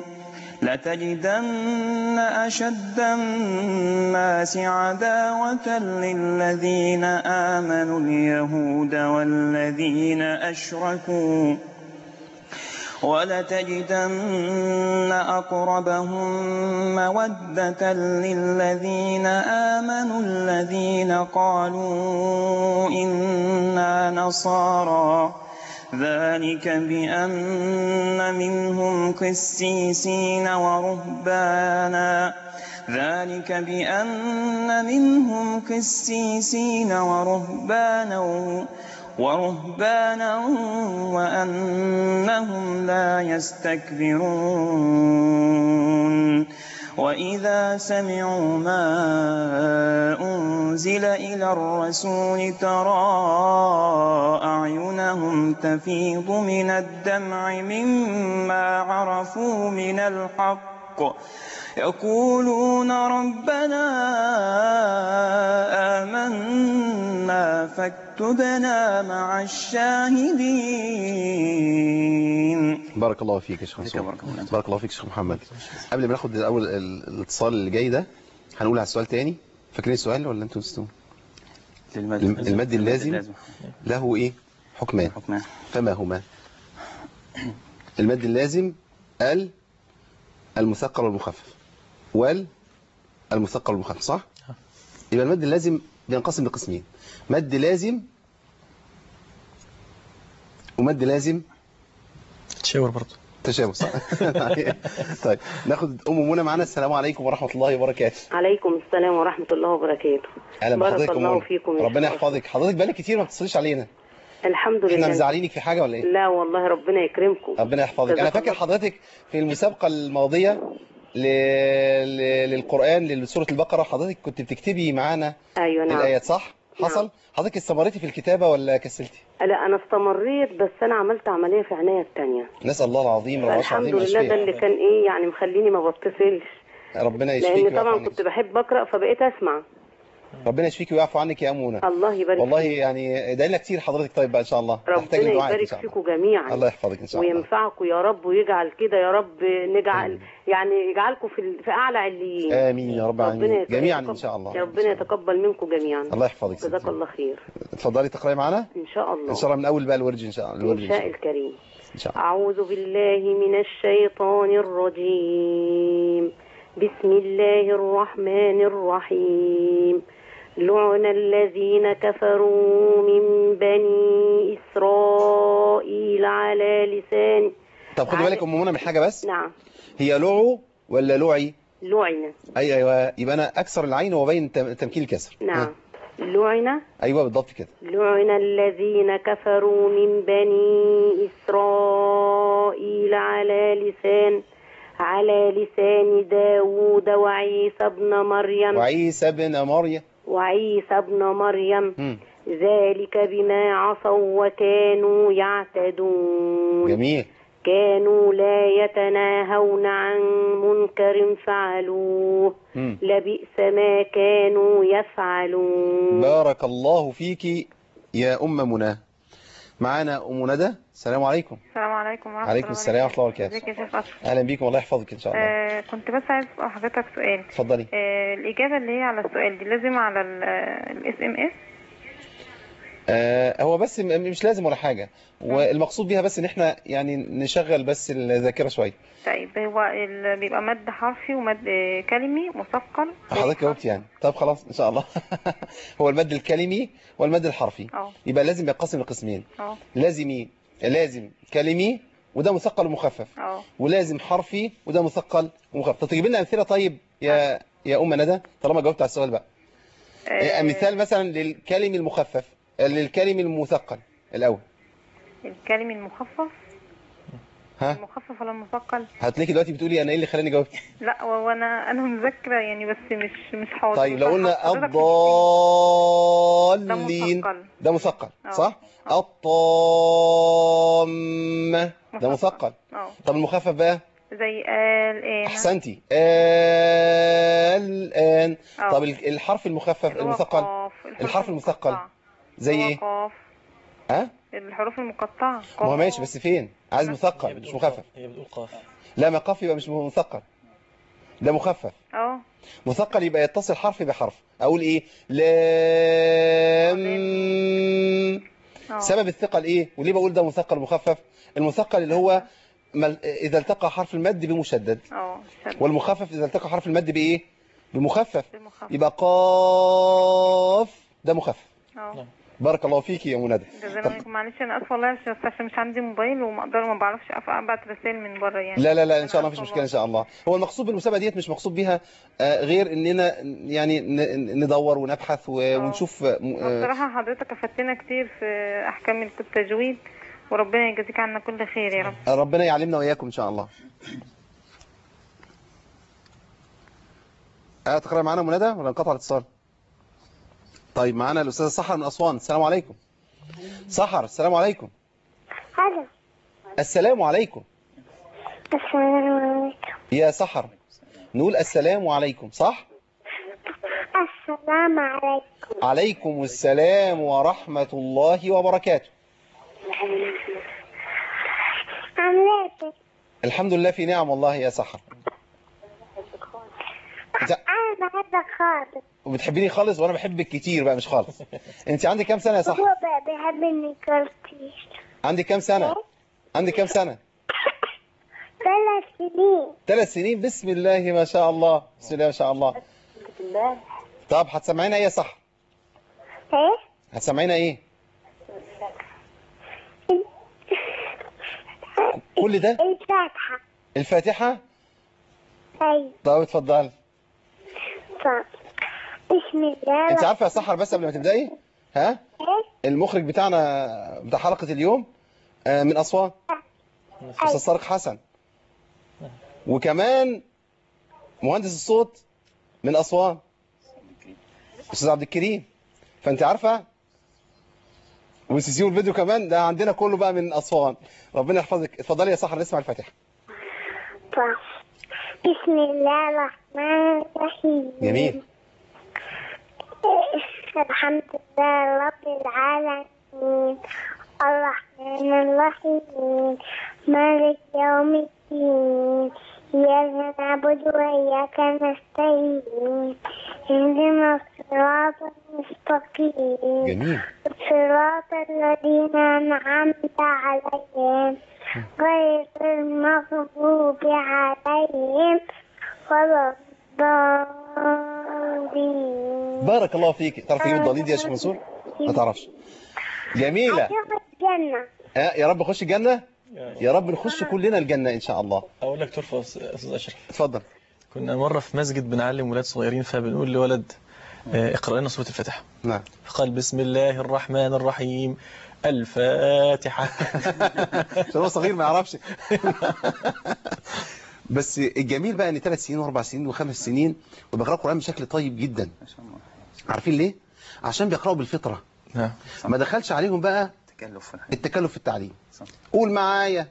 لتجدن أشد الناس عداوة للذين آمنوا اليهود والذين أشركوا ولتجدن أقربهم مودة للذين آمنوا الذين قالوا إنا نصارى ذلك بأن منهم قسيسين ورهبانا ذلك بأن منهم قسيسين ورهبانا ورهبانا وأنهم لا يستكبرون وإذا سمعوا ما أنزل إلى الرسول ترى أعينهم تفيض من الدمع مما عرفوا من الحق يقولون ربنا آمنا فاكتبنا مع الشاهدين بارك الله فيك يا شيخ منصور بارك الله. بارك الله فيك يا شيخ محمد قبل ما ناخد الاول ال- الاتصال اللي جاي ده هنقول على السؤال تاني فاكرين السؤال ولا انتوا نسيتوه للمد الم- المد اللازم له ايه حكمان حكمان فما هما المد اللازم ال المثقل والمخفف وال المثقل والمخفف صح يبقى المد اللازم بينقسم لقسمين مد لازم ومد لازم تشاور برضه تشابه صح طيب ناخد ام منى معانا السلام عليكم ورحمه الله وبركاته عليكم السلام ورحمة الله وبركاته اهلا بارك بحضرتك يا الله أم فيكم منى. يا ربنا شيخ. يحفظك حضرتك بقالك كتير ما بتصليش علينا الحمد احنا لله مزعلينك في حاجه ولا ايه لا والله ربنا يكرمكم ربنا يحفظك انا جزاك فاكر الله. حضرتك في المسابقه الماضيه ل... ل... للقران لسوره البقره حضرتك كنت بتكتبي معانا ايوه نعم الايات صح نعم. حصل حضرتك استمريتي في الكتابه ولا كسلتي لا انا استمريت بس انا عملت عملية في عناية التانية نسال الله العظيم العرش الحمد العظيم لله ده الشفيع اللي كان ايه يعني مخليني ما بتصلش ربنا يشفيك لان ويعفو طبعا عنك كنت بحب اقرا فبقيت اسمع ربنا يشفيك ويعفو عنك يا ام منى الله يبارك والله فيك. يعني ادعي لنا كتير حضرتك طيب بقى ان شاء الله نحتاج ربنا لدعائك ان يبارك شاء الله فيكم جميعا الله يحفظك ان شاء الله وينفعكم يا رب ويجعل كده يا رب نجعل يعني يجعلكم في ال- في اعلى عليين امين يا رب ربنا العالمين يت- جميعا يتقبل- ان شاء الله يا ربنا يتقبل منكم جميعا الله يحفظك جزاك ستي. الله خير اتفضلي تقراي معانا ان شاء الله ان شاء الله من اول بقى الورد ان شاء الله الورد إن ان شاء شاء الله الكريم ان شاء الله أعوذ بالله من الشيطان الرجيم بسم الله الرحمن الرحيم لعن الذين كفروا من بني إسرائيل على لسان طب خدي بالك ام منى من حاجه بس نعم هي لعو ولا لعي لعن ايوه ايوه يبقى انا اكسر العين وبين تم- تمكين الكسر نعم ها. لعن ايوه بالضبط كده لعن الذين كفروا من بني إسرائيل على لسان على لسان داود وعيسى ابن مريم وعيسى ابن مريم وعيسى ابن مريم مم. ذلك بما عصوا وكانوا يعتدون جميل كانوا لا يتناهون عن منكر فعلوه مم. لبئس ما كانوا يفعلون بارك الله فيك يا ام منى معانا ام ندى السلام عليكم السلام عليكم ورحمة عليكم الله السلام ورحمه الله وبركاته ازيك يا شيخ أشرف اهلا بيكم الله يحفظك ان شاء الله آه كنت بس عايز اسال حضرتك سؤال اتفضلي آه الإجابة اللي هي على السؤال دي لازم على الاس ام اس آه هو بس م- مش لازم ولا حاجه والمقصود بيها بس ان احنا يعني نشغل بس الذاكره شويه طيب هو ال- بيبقى مد حرفي ومد آه، كلمي مثقل حضرتك جاوبت يعني طب خلاص ان شاء الله هو المد الكلمي والمد الحرفي اه يبقى لازم ينقسم لقسمين اه لازمي لازم كلمي وده مثقل ومخفف اه ولازم حرفي وده مثقل ومخفف طب تجيب لنا امثله طيب يا يا ام ندى طالما جاوبت على السؤال بقى آه، مثال مثلا للكلم المخفف للكلم المثقل الاول الكلمي المخفف ها المخفف ولا المثقل هتلاقي دلوقتي بتقولي انا ايه اللي خلاني جاوبت لا هو انا انا مذاكرة يعني بس مش مش حاضر طيب لو قلنا حضرتك مش- الضالين مثقل. ده مثقل اه. صح الطامة ده مثقل اه طب المخفف بقى زي آل آن احسنتي الان اه. طب ال- الحرف المخفف اللي هو المثقل قاف، الحرف المثقل المقطعة. زي اللي هو ايه قاف ها الحروف المقطعة ما هو قاف. ماشي بس فين عايز مثقل مش مخفف هي بتقول قاف لا ما قاف يبقى مش مثقل ده مخفف اه مثقل يبقى يتصل حرف بحرف اقول ايه لام اه. سبب الثقل ايه وليه بقول ده مثقل مخفف المثقل اللي هو مل... اذا التقى حرف المد بمشدد اه شد. والمخفف اذا التقى حرف المد بايه بمخفف بالمخفف. يبقى قاف ده مخفف اه بارك الله فيك يا منى جزاك الله خير. معلش انا اسفه والله بس عشان مش عندي موبايل وما اقدر ما بعرفش أف- ابعت رسائل من بره يعني لا لا لا ان شاء الله مفيش مشكله ان شاء الله هو المقصود بالمسابقه ديت مش مقصود بيها آه، غير اننا يعني ن- ندور ونبحث و- ونشوف آه، م- آه، بصراحة حضرتك افدتنا كتير في احكام التجويد وربنا يجازيك عنا كل خير يا رب ربنا يعلمنا واياكم ان شاء الله اه تقرأ معانا منادى ولا انقطع الاتصال طيب معانا الاستاذه سحر من اسوان السلام عليكم سحر السلام عليكم هلا السلام عليكم السلام عليكم يا سحر نقول السلام عليكم صح السلام عليكم عليكم السلام ورحمة الله وبركاته عملت الحمد لله في نعم والله يا سحر انت انا بحبك خالص وبتحبيني خالص وانا بحبك كتير بقى مش خالص انت عندك كام سنة يا سحر هو بقى بيحبني كتير عندك كام سنة عندك كام سنة ثلاث سنين ثلاث سنين بسم الله ما شاء الله بسم الله ما شاء الله طب هتسمعينا ايه صح ايه هتسمعينا ايه كل ده الفاتحة الفاتحة ايوه طب اتفضل طب بسم الله انت عارفه يا سحر بس قبل ما تبداي ها ايه المخرج بتاعنا بتاع حلقة اليوم آه، من أسوان أستاذ طارق حسن وكمان مهندس الصوت من أسوان أستاذ عبد الكريم فأنت عارفة والسيسي والفيديو كمان ده عندنا كله بقى من أسوان ربنا يحفظك اتفضلي يا سحر نسمع الفاتحة طب بسم الله الرحمن الرحيم جميل الحمد لله رب العالمين الرحمن الرحيم مالك يوم الدين إياك نعبد وإياك نستعين اهدنا الصراط المستقيم جميل صراط الذين أنعمت عليهم غير المغضوب عليهم ولا الضالين بارك الله فيك تعرف تجيب الضالين دي يا شيخ منصور ما تعرفش جميلة هتاخد الجنة ها يا رب نخش الجنة يا رب نخش كلنا الجنة إن شاء الله اقول لك ترفع يا استاذ اشرف اتفضل كنا مره في مسجد بنعلم ولاد صغيرين فبنقول لولد آه، اقرا لنا سوره الفاتحه نعم فقال بسم الله الرحمن الرحيم الفاتحه عشان هو صغير ما يعرفش بس الجميل بقى ان ثلاث سنين واربع سنين وخمس سنين وبيقراوا القران بشكل طيب جدا عارفين ليه عشان بيقراوا بالفطره نعم ما دخلش عليهم بقى تكلف في الحياة التكلف في التعليم قول معايا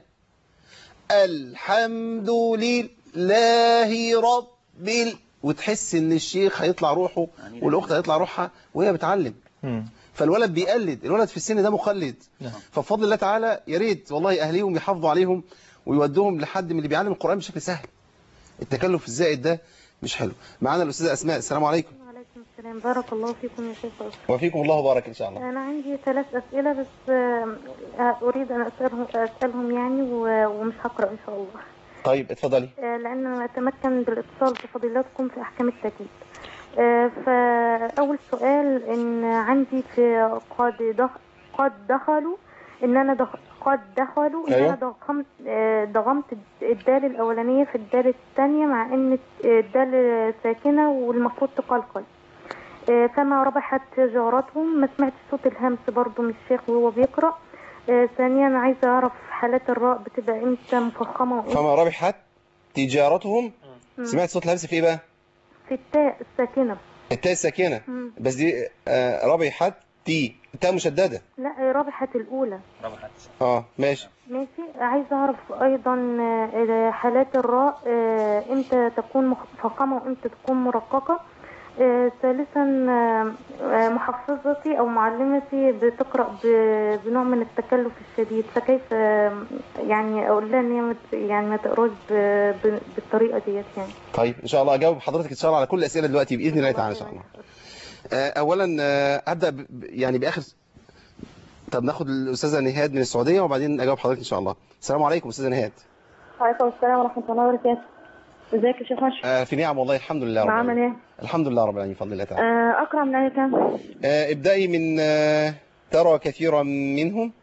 الحمد لله رب ال... وتحس ان الشيخ هيطلع روحه والاخت هيطلع روحها وهي بتعلم مم. فالولد بيقلد الولد في السن ده مقلد نعم. فبفضل الله تعالى يا ريت والله اهليهم يحافظوا عليهم ويودوهم لحد من اللي بيعلم القرآن بشكل سهل التكلف الزائد ده مش حلو معانا الأستاذة أسماء السلام عليكم وعليكم السلام بارك الله فيكم يا شيخ أشرف وفيكم الله بارك إن شاء الله أنا عندي ثلاث أسئلة بس آه، أريد أن أسألهم, أسألهم يعني و- ومش هقرأ إن شاء الله طيب اتفضلي آه، لأن أنا أتمكن بالاتصال بفضيلتكم في أحكام التكليف آه، فأول سؤال إن عندي في قد دخ قد دخلوا إن أنا دخ قد دخلوا إن أيوة. أنا ضغمت آه، ضغمت الدال الأولانية في الدال الثانية مع إن الدال ساكنة والمفروض تقلقل آه، فما ربحت تجارتهم ما سمعت صوت الهمس برضو من الشيخ وهو بيقرأ آه، ثانيا عايزة أعرف حالات الراء بتبقى إمتى مفخمة وإمتى فما ربحت تجارتهم مم. سمعت صوت الهمس في ايه بقى في التاء الساكنة التاء الساكنة مم. بس دي آه، ربحت تي التاء مشددة لا ربحت الأولى اه ماشي ماشي عايزة أعرف أيضا آه، حالات الراء آه، إمتى تكون مفخمة وإمتى تكون مرققة آه، ثالثا آه، آه، محفظتي أو معلمتي بتقرأ ب- بنوع من التكلف الشديد فكيف آه، يعني أقول لها إن هي مت- يعني ما تقراش ب- ب- بالطريقة ديت يعني طيب ان شاء الله اجاوب حضرتك ان شاء الله على كل الاسئله دلوقتي باذن الله تعالى ان شاء الله آه، اولا آه، ابدا ب- ب- يعني باخر طب ناخد الاستاذه نهاد من السعوديه وبعدين اجاوب حضرتك ان شاء الله السلام عليكم استاذه نهاد وعليكم السلام ورحمة الله وبركاته ازيك يا شيخ أشرف آه، في نعم والله الحمد لله رب معامل العالمين ايه الحمد لله رب العالمين بفضل الله تعالى آه، أقرأ من آية كام آه، ابدأي من آه، ترى كثيرا منهم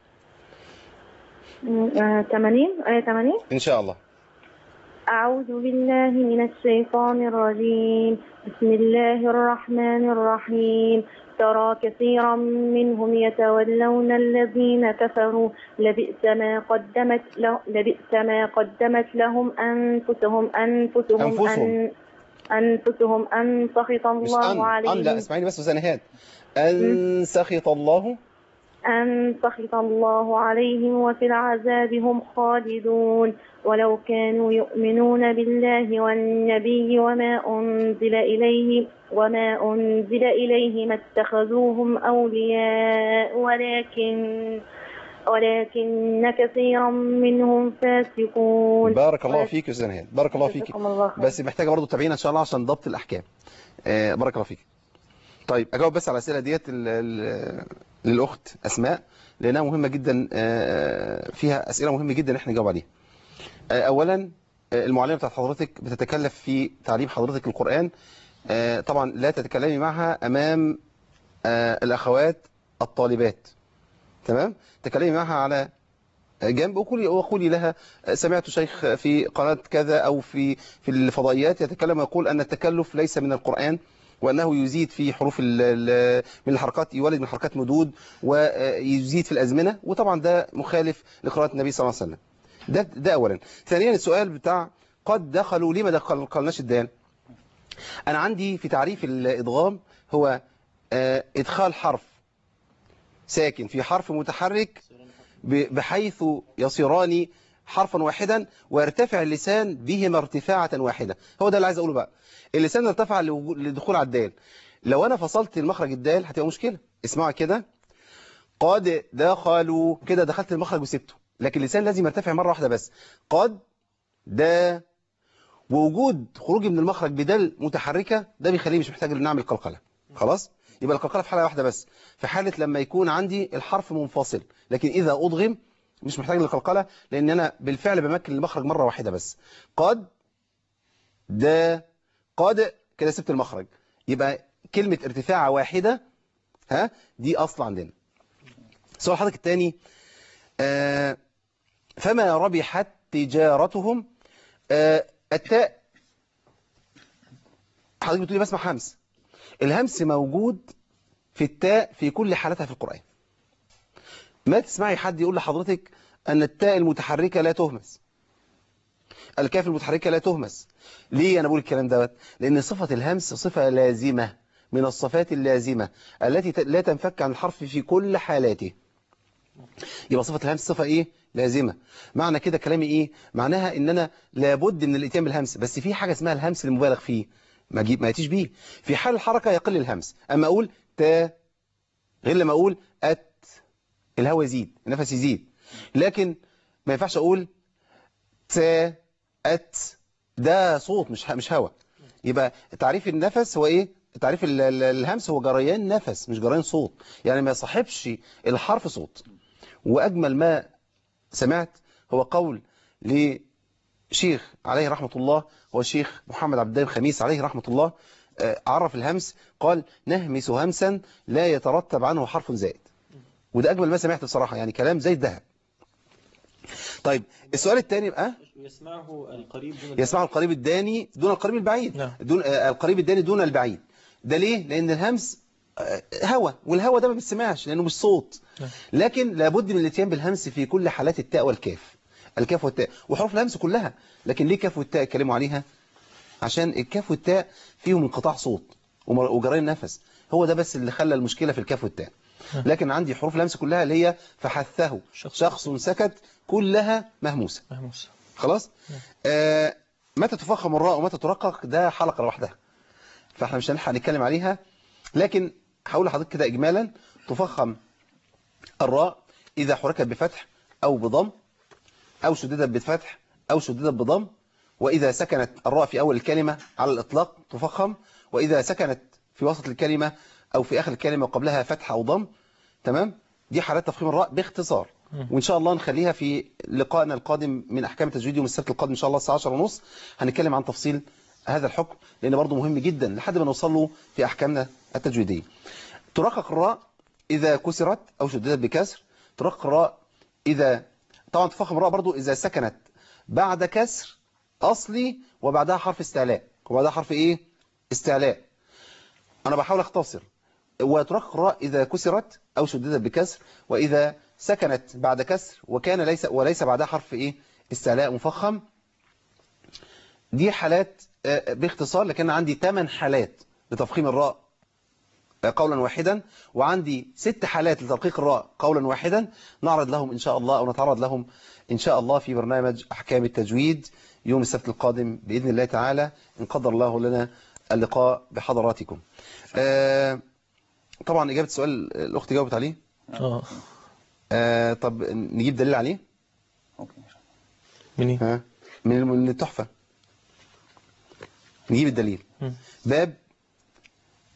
آه، 80 آية 80 إن شاء الله أعوذ بالله من الشيطان الرجيم بسم الله الرحمن الرحيم ترى كثيرا منهم يتولون الذين كفروا لبئس ما قدمت له لبئس ما قدمت لهم أنفسهم أنفسهم أنفسهم. أن أنفسهم أن سخط مش أن الله أن لا عليهم اسمعيني بس أستاذة نهاد أن سخط الله أن سخط الله عليهم وفي العذاب هم خالدون ولو كانوا يؤمنون بالله والنبي وما أنزل إليه وما أنزل إليه ما اتخذوهم أولياء ولكن ولكن كثيرا منهم فاسقون بارك الله فيك يا أستاذة نهاد بارك الله فيك جزاكم الله خير. بس محتاجة برضه تتابعينا إن شاء الله عشان ضبط الأحكام آه، بارك الله فيك طيب اجاوب بس على الاسئله ديت ال- ال- للاخت اسماء لانها مهمه جدا آه، فيها اسئله مهمه جدا احنا نجاوب عليها آه، اولا آه، المعلمه بتاعت حضرتك بتتكلف في تعليم حضرتك القران آه، طبعا لا تتكلمي معها امام آه، الاخوات الطالبات تمام تكلمي معها على جنب وقولي وقولي لها سمعت شيخ في قناة كذا أو في في الفضائيات يتكلم ويقول أن التكلف ليس من القرآن وأنه يزيد في حروف ال- ال- من الحركات يولد من حركات مدود ويزيد في الأزمنة وطبعا ده مخالف لقراءة النبي صلى الله عليه وسلم ده ده أولا ثانيا السؤال بتاع قد دخلوا ليه ما دخلناش الدال أنا عندي في تعريف الإدغام هو آه، إدخال حرف ساكن في حرف متحرك ب- بحيث يصيران حرفا واحدا ويرتفع اللسان بهما ارتفاعة واحدة هو ده اللي عايز أقوله بقى اللسان ارتفع لوجو- لدخول على الدال لو أنا فصلت المخرج الدال هتبقى مشكلة اسمعوا كده قد دخلوا كده دخلت المخرج وسبته لكن اللسان لازم يرتفع مرة واحدة بس قد دا ووجود خروجي من المخرج بدال متحركة ده بيخليه مش محتاج ان نعمل قلقلة خلاص يبقى القلقلة في حالة واحدة بس في حالة لما يكون عندي الحرف منفصل لكن إذا أضغم مش محتاج للقلقلة لأن أنا بالفعل بمكن المخرج مرة واحدة بس قد دا قد كده سبت المخرج يبقى كلمة ارتفاع واحدة ها دي أصل عندنا سؤال حضرتك الثاني آه فما ربحت تجارتهم آه التاء حضرتك بتقولي بسمع همس الهمس موجود في التاء في كل حالاتها في القرآن ما تسمعي حد يقول لحضرتك أن التاء المتحركة لا تهمس الكاف المتحركة لا تهمس ليه أنا بقول الكلام دوت لأن صفة الهمس صفة لازمة من الصفات اللازمة التي ت- لا تنفك عن الحرف في كل حالاته يبقى صفة الهمس صفة إيه؟ لازمة معنى كده كلامي إيه؟ معناها إن أنا لابد من الإتيان بالهمس بس في حاجة اسمها الهمس المبالغ فيه ما جيب ما ياتيش بيه في حال الحركة يقل الهمس أما أقول تا غير لما أقول أت الهواء يزيد النفس يزيد لكن ما ينفعش أقول تا أت ده صوت مش مش هواء يبقى تعريف النفس هو إيه تعريف ال- ال- الهمس هو جريان نفس مش جريان صوت يعني ما يصاحبش الحرف صوت وأجمل ما سمعت هو قول لشيخ عليه رحمة الله هو الشيخ محمد عبد الدايم خميس عليه رحمة الله آه، عرف الهمس قال نهمس همسا لا يترتب عنه حرف زائد وده أجمل ما سمعت بصراحة يعني كلام زي الذهب طيب السؤال الثاني بقى يسمعه القريب دون يسمع القريب الداني دون القريب البعيد نعم. دون آه، القريب الداني دون البعيد ده ليه لأن الهمس آه، هوا والهوا ده ما بيسمعش لأنه مش صوت نعم. لكن لابد من الاتيان بالهمس في كل حالات التاء والكاف الكاف والتاء وحروف الهمس كلها لكن ليه كاف والتاء اتكلموا عليها عشان الكاف والتاء فيهم انقطاع صوت ومر- وجرين نفس هو ده بس اللي خلى المشكلة في الكاف والتاء لكن عندي حروف الهمس كلها اللي هي فحثه شخص. شخص سكت كلها مهموسة مهموس خلاص آه متى تفخم الراء ومتى ترقق ده حلقة لوحدها فاحنا مش هنلحق نتكلم عليها لكن هقول لحضرتك كده إجمالا تفخم الراء إذا حركت بفتح أو بضم أو شددت بفتح أو شددت بضم وإذا سكنت الراء في أول الكلمة على الإطلاق تفخم وإذا سكنت في وسط الكلمة أو في آخر الكلمة وقبلها فتح أو ضم تمام دي حالات تفخيم الراء باختصار وإن شاء الله نخليها في لقائنا القادم من أحكام التجويد يوم السبت القادم إن شاء الله الساعة 10 ونص هنتكلم عن تفصيل هذا الحكم لأن برضه مهم جدا لحد ما نوصل له في أحكامنا التجويدية ترقق الراء إذا كسرت أو شددت بكسر ترقق الراء إذا طبعا تفخم الراء برضه إذا سكنت بعد كسر أصلي وبعدها حرف استعلاء وبعدها حرف إيه استعلاء أنا بحاول أختصر وترقق الراء إذا كسرت أو شددت بكسر وإذا سكنت بعد كسر وكان ليس وليس بعدها حرف إيه استعلاء مفخم دي حالات آه، باختصار لكن عندي 8 حالات لتفخيم الراء آه، قولا واحدا وعندي ست حالات لترقيق الراء قولا واحدا نعرض لهم إن شاء الله أو نتعرض لهم إن شاء الله في برنامج أحكام التجويد يوم السبت القادم بإذن الله تعالى إن قدر الله لنا اللقاء بحضراتكم آه، طبعا إجابة السؤال الأخت جاوبت عليه اه آه، طب نجيب دليل عليه اوكي من ايه ها من من التحفة نجيب الدليل مم. باب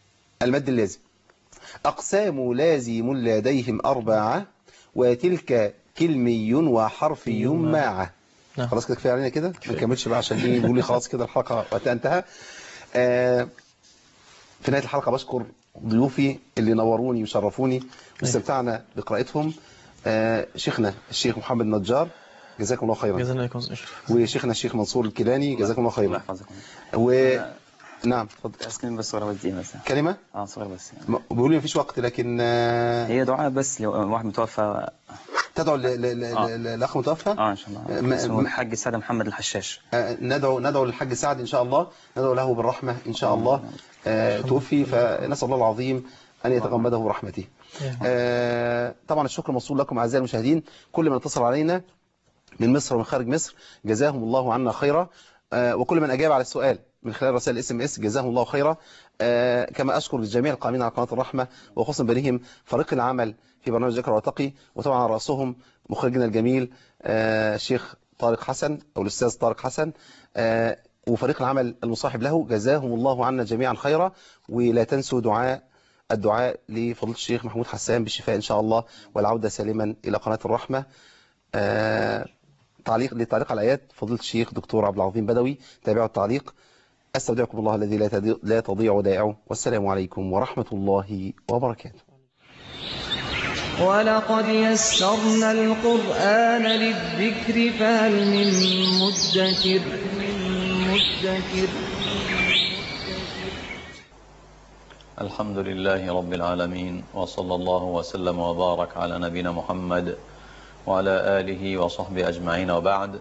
المد اللازم أقسام لازم لديهم أربعة وتلك كلمي وحرفي معه نعم. خلاص كده كفايه علينا كده ما نكملش بقى عشان ايه نقول لي خلاص كده الحلقه وقتها انتهى آه في نهايه الحلقه بشكر ضيوفي اللي نوروني وشرفوني واستمتعنا بقراءتهم آه شيخنا الشيخ محمد نجار جزاكم الله خيرا جزانا الله اشرف وشيخنا الشيخ منصور الكيلاني جزاكم الله الله خيرا يحفظكم و نعم اتفضل اسكن بس صغيرة بس دي مثلا كلمه اه صغيرة بس يعني. م- بيقولوا لي مفيش وقت لكن آه هي دعاء بس لو واحد متوفى تدعو ل- ل- ل- آه. ل- للاخ متوفى اه ان شاء الله ما- اسمه ما- الحاج سعد محمد الحشاش آه، ندعو ندعو للحاج سعد إن شاء الله ندعو له بالرحمة إن شاء الله آه، توفي فنسأل الله العظيم أن يتغمده برحمته آه، طبعا الشكر موصول لكم أعزائي المشاهدين كل من اتصل علينا من مصر ومن خارج مصر جزاهم الله عنا خيرا آه، وكل من أجاب على السؤال من خلال رسائل الاس ام اس جزاهم الله خيرا آه، كما أشكر الجميع القائمين على قناة الرحمة وخصوصا بهم فريق العمل في برنامج ذكر وتقي وطبعا على رأسهم مخرجنا الجميل آه، الشيخ طارق حسن أو الأستاذ طارق حسن آه، وفريق العمل المصاحب له جزاهم الله عنا جميعا خيرا ولا تنسوا دعاء الدعاء لفضيله الشيخ محمود حسان بالشفاء إن شاء الله والعودة سالما إلى قناة الرحمة آه، تعليق للتعليق على الآيات فضيله الشيخ دكتور عبد العظيم بدوي تابعوا التعليق أستودعكم الله الذي لا تضيع- لا تضيع ودائعه والسلام عليكم ورحمة الله وبركاته ولقد يسرنا القرآن للذكر فهل من مدكر من مدكر الحمد لله رب العالمين وصلى الله وسلم وبارك على نبينا محمد وعلى آله وصحبه أجمعين وبعد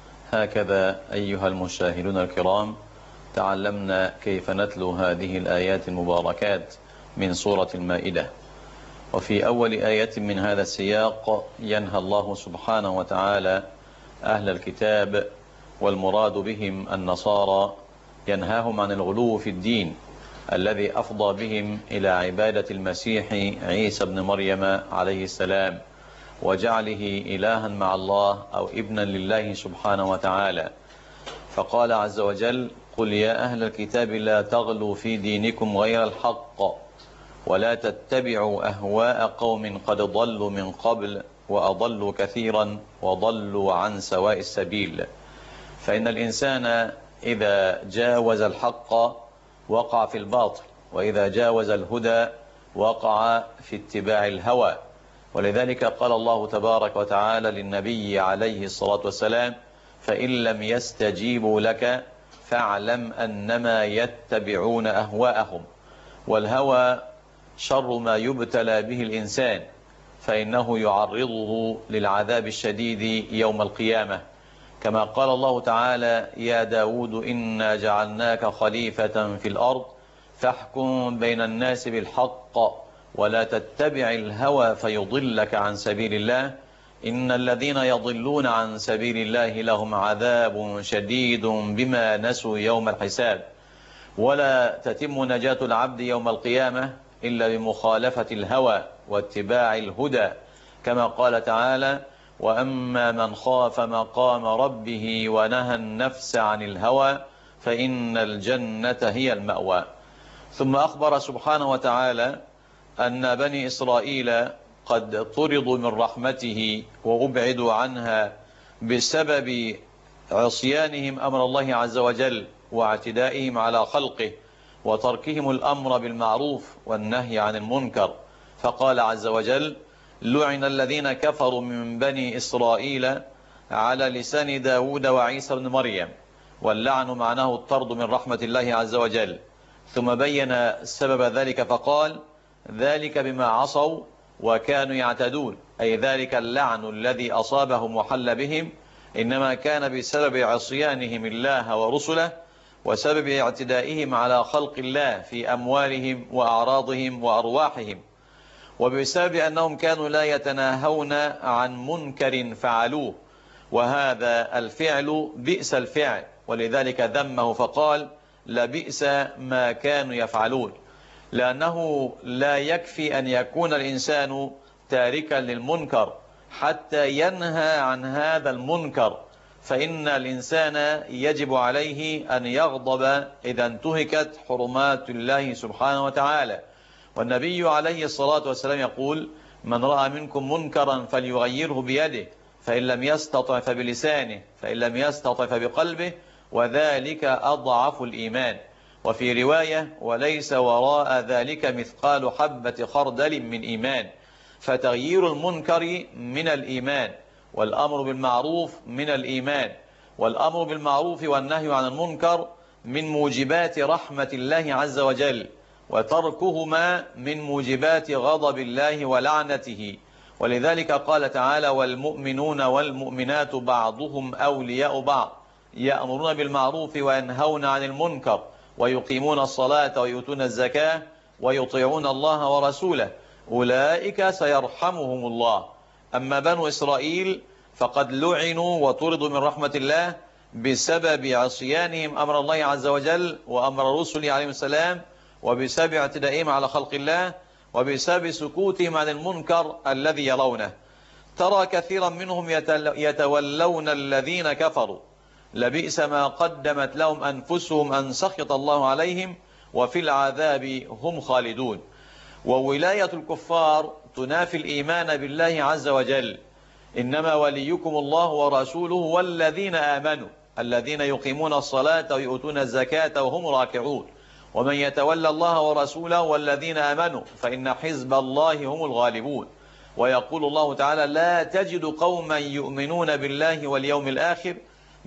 هكذا أيها المشاهدون الكرام تعلمنا كيف نتلو هذه الآيات المباركات من سورة المائدة وفي أول آية من هذا السياق ينهى الله سبحانه وتعالى أهل الكتاب والمراد بهم النصارى ينهاهم عن الغلو في الدين الذي أفضى بهم إلى عبادة المسيح عيسى بن مريم عليه السلام وجعله إلها مع الله أو ابنا لله سبحانه وتعالى فقال عز وجل قل يا أهل الكتاب لا تغلوا في دينكم غير الحق ولا تتبعوا أهواء قوم قد ضلوا من قبل وأضلوا كثيرا وضلوا عن سواء السبيل فإن الإنسان إذا جاوز الحق وقع في الباطل وإذا جاوز الهدى وقع في اتباع الهوى ولذلك قال الله تبارك وتعالى للنبي عليه الصلاة والسلام فإن لم يستجيبوا لك فاعلم أنما يتبعون أهواءهم والهوى شر ما يبتلى به الإنسان فإنه يعرضه للعذاب الشديد يوم القيامة كما قال الله تعالى يا داود إنا جعلناك خليفة في الأرض فاحكم بين الناس بالحق ولا تتبع الهوى فيضلك عن سبيل الله إن الذين يضلون عن سبيل الله لهم عذاب شديد بما نسوا يوم الحساب ولا تتم نجاة العبد يوم القيامة إلا بمخالفة الهوى واتباع الهدى كما قال تعالى وأما من خاف مقام ربه ونهى النفس عن الهوى فإن الجنة هي المأوى ثم أخبر سبحانه وتعالى أن بني إسرائيل قد طردوا من رحمته وأبعدوا عنها بسبب عصيانهم أمر الله عز وجل واعتدائهم على خلقه وتركهم الأمر بالمعروف والنهي عن المنكر فقال عز وجل لعن الذين كفروا من بني إسرائيل على لسان داود وعيسى بن مريم واللعن معناه الطرد من رحمة الله عز وجل ثم بين سبب ذلك فقال ذلك بما عصوا وكانوا يعتدون أي ذلك اللعن الذي أصابهم وحل بهم إنما كان بسبب عصيانهم الله ورسله وسبب اعتدائهم على خلق الله في أموالهم وأعراضهم وأرواحهم وبسبب أنهم كانوا لا يتناهون عن منكر فعلوه وهذا الفعل بئس الفعل ولذلك ذمه فقال لبئس ما كانوا يفعلون لأنه لا يكفي أن يكون الإنسان تاركا للمنكر حتى ينهى عن هذا المنكر فإن الإنسان يجب عليه أن يغضب إذا انتهكت حرمات الله سبحانه وتعالى والنبي عليه الصلاة والسلام يقول من رأى منكم منكرا فليغيره بيده فإن لم يستطع فبلسانه فإن لم يستطع فبقلبه وذلك أضعف الإيمان وفي رواية وليس وراء ذلك مثقال حبة خردل من إيمان فتغيير المنكر من الإيمان والأمر بالمعروف من الإيمان والأمر بالمعروف والنهي عن المنكر من موجبات رحمة الله عز وجل وتركهما من موجبات غضب الله ولعنته ولذلك قال تعالى والمؤمنون والمؤمنات بعضهم أولياء بعض يأمرون بالمعروف وينهون عن المنكر ويقيمون الصلاة ويؤتون الزكاة ويطيعون الله ورسوله أولئك سيرحمهم الله أما بنو إسرائيل فقد لعنوا وطردوا من رحمة الله بسبب عصيانهم أمر الله عز وجل وأمر رسله عليه السلام وبسبب اعتدائهم على خلق الله وبسبب سكوتهم عن المنكر الذي يرونه ترى كثيرا منهم يتولون الذين كفروا لبئس ما قدمت لهم أنفسهم أن سخط الله عليهم وفي العذاب هم خالدون وولاية الكفار تنافي الإيمان بالله عز وجل إنما وليكم الله ورسوله والذين آمنوا الذين يقيمون الصلاة ويؤتون الزكاة وهم راكعون ومن يتولى الله ورسوله والذين آمنوا فإن حزب الله هم الغالبون ويقول الله تعالى لا تجد قوما يؤمنون بالله واليوم الآخر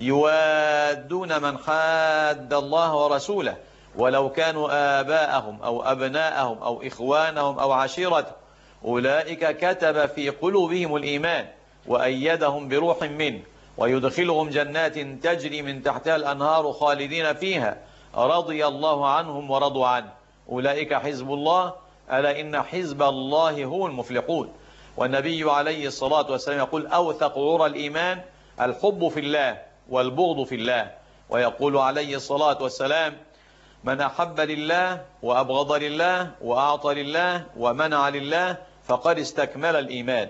يوادون من حاد الله ورسوله ولو كانوا آباءهم أو أبناءهم أو إخوانهم أو عشيرتهم أولئك كتب في قلوبهم الإيمان وأيدهم بروح منه ويدخلهم جنات تجري من تحتها الأنهار خالدين فيها رضي الله عنهم ورضوا عنه أولئك حزب الله ألا إن حزب الله هو المفلحون والنبي عليه الصلاة والسلام يقول أوثق عرى الإيمان الحب في الله والبغض في الله ويقول عليه الصلاة والسلام من أحب لله وأبغض لله وأعطى لله ومنع لله فقد استكمل الإيمان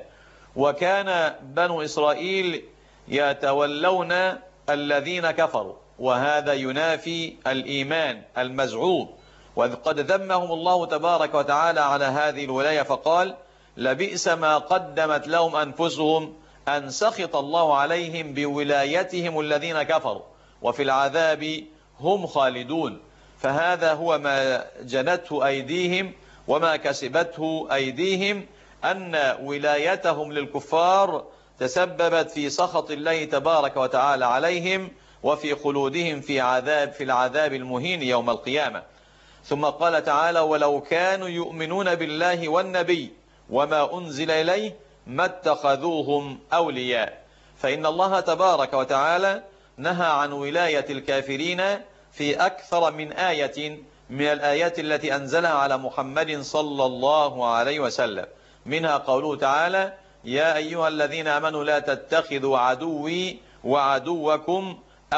وكان بنو إسرائيل يتولون الذين كفروا وهذا ينافي الإيمان المزعوم وقد ذمهم الله تبارك وتعالى على هذه الولاية فقال لبئس ما قدمت لهم أنفسهم أن سخط الله عليهم بولايتهم الذين كفروا وفي العذاب هم خالدون فهذا هو ما جنته أيديهم وما كسبته أيديهم أن ولايتهم للكفار تسببت في سخط الله تبارك وتعالى عليهم وفي خلودهم في عذاب في العذاب المهين يوم القيامة ثم قال تعالى ولو كانوا يؤمنون بالله والنبي وما أنزل إليه ما اتخذوهم أولياء فإن الله تبارك وتعالى نهى عن ولاية الكافرين في أكثر من آية من الآيات التي أنزلها على محمد صلى الله عليه وسلم منها قوله تعالى يا أيها الذين آمنوا لا تتخذوا عدوي وعدوكم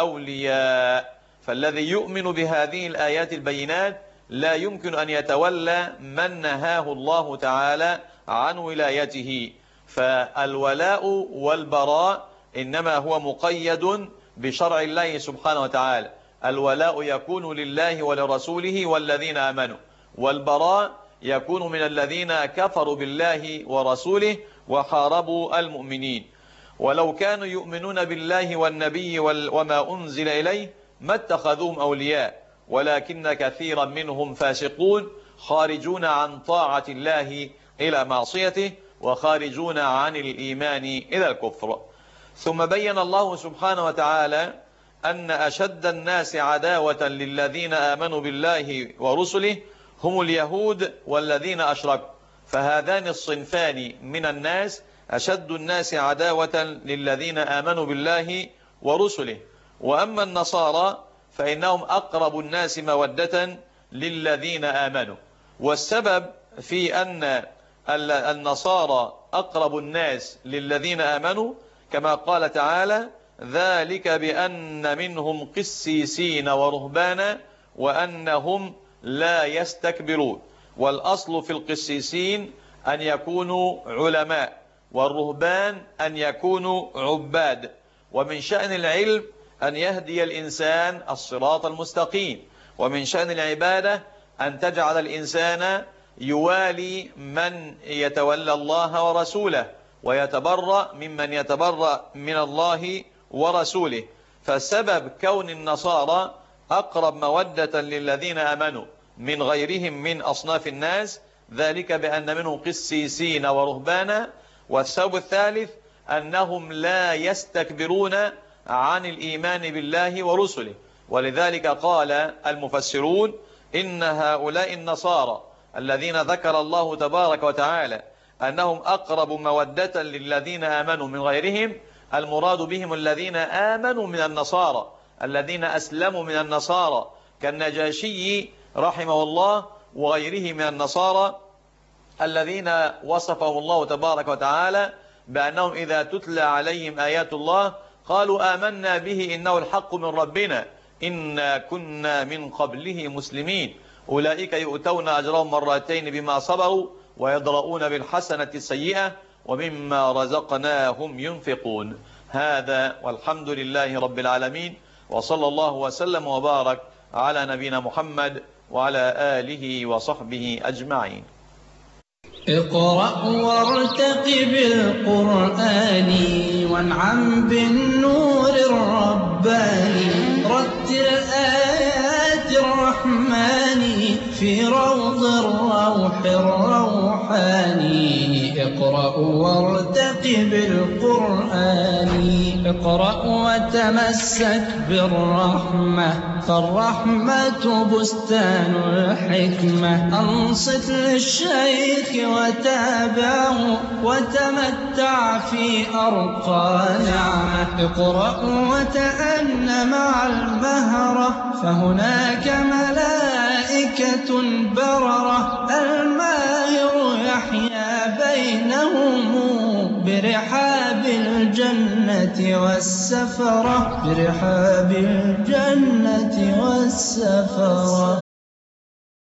أولياء فالذي يؤمن بهذه الآيات البينات لا يمكن أن يتولى من نهاه الله تعالى عن ولايته فالولاء والبراء إنما هو مقيد بشرع الله سبحانه وتعالى الولاء يكون لله ولرسوله والذين آمنوا والبراء يكون من الذين كفروا بالله ورسوله وحاربوا المؤمنين ولو كانوا يؤمنون بالله والنبي وما أنزل إليه ما اتخذوهم أولياء ولكن كثيرا منهم فاسقون خارجون عن طاعة الله إلى معصيته وخارجون عن الإيمان إلى الكفر ثم بين الله سبحانه وتعالى أن أشد الناس عداوة للذين آمنوا بالله ورسله هم اليهود والذين أشركوا فهذان الصنفان من الناس أشد الناس عداوة للذين آمنوا بالله ورسله وأما النصارى فإنهم أقرب الناس مودة للذين آمنوا والسبب في أن النصارى أقرب الناس للذين آمنوا كما قال تعالى ذلك بأن منهم قسيسين ورهبانا وأنهم لا يستكبرون والأصل في القسيسين أن يكونوا علماء والرهبان أن يكونوا عباد ومن شأن العلم أن يهدي الإنسان الصراط المستقيم ومن شأن العبادة أن تجعل الإنسان يوالي من يتولى الله ورسوله ويتبرأ ممن يتبرأ من الله ورسوله فسبب كون النصارى أقرب مودة للذين آمنوا من غيرهم من أصناف الناس ذلك بأن منهم قسيسين ورهبانا والسبب الثالث أنهم لا يستكبرون عن الإيمان بالله ورسله ولذلك قال المفسرون إن هؤلاء النصارى الذين ذكر الله تبارك وتعالى أنهم أقرب مودة للذين آمنوا من غيرهم المراد بهم الذين آمنوا من النصارى الذين أسلموا من النصارى كالنجاشي رحمه الله وغيره من النصارى الذين وصفهم الله تبارك وتعالى بأنهم إذا تتلى عليهم آيات الله قالوا آمنا به إنه الحق من ربنا إنا كنا من قبله مسلمين أولئك يؤتون أجرهم مرتين بما صبروا ويدرؤون بالحسنة السيئة ومما رزقناهم ينفقون هذا والحمد لله رب العالمين وصلى الله وسلم وبارك على نبينا محمد وعلى آله وصحبه أجمعين اقرأ وارتقب القرآن وانعم بالنور الرباني رتل آيات الرحمن في روض الروح الروحاني اقرأ وارتقب القرآن اقرأ وتمسك بالرحمة فالرحمة بستان الحكمة أنصت للشيخ وتابعه وتمتع في أرقى نعمة اقرأ وتأن مع المهرة فهناك ملائكة بررة الماهر يحيا بينهم برحاب الجنة والسفرة برحاب الجنة والسفرة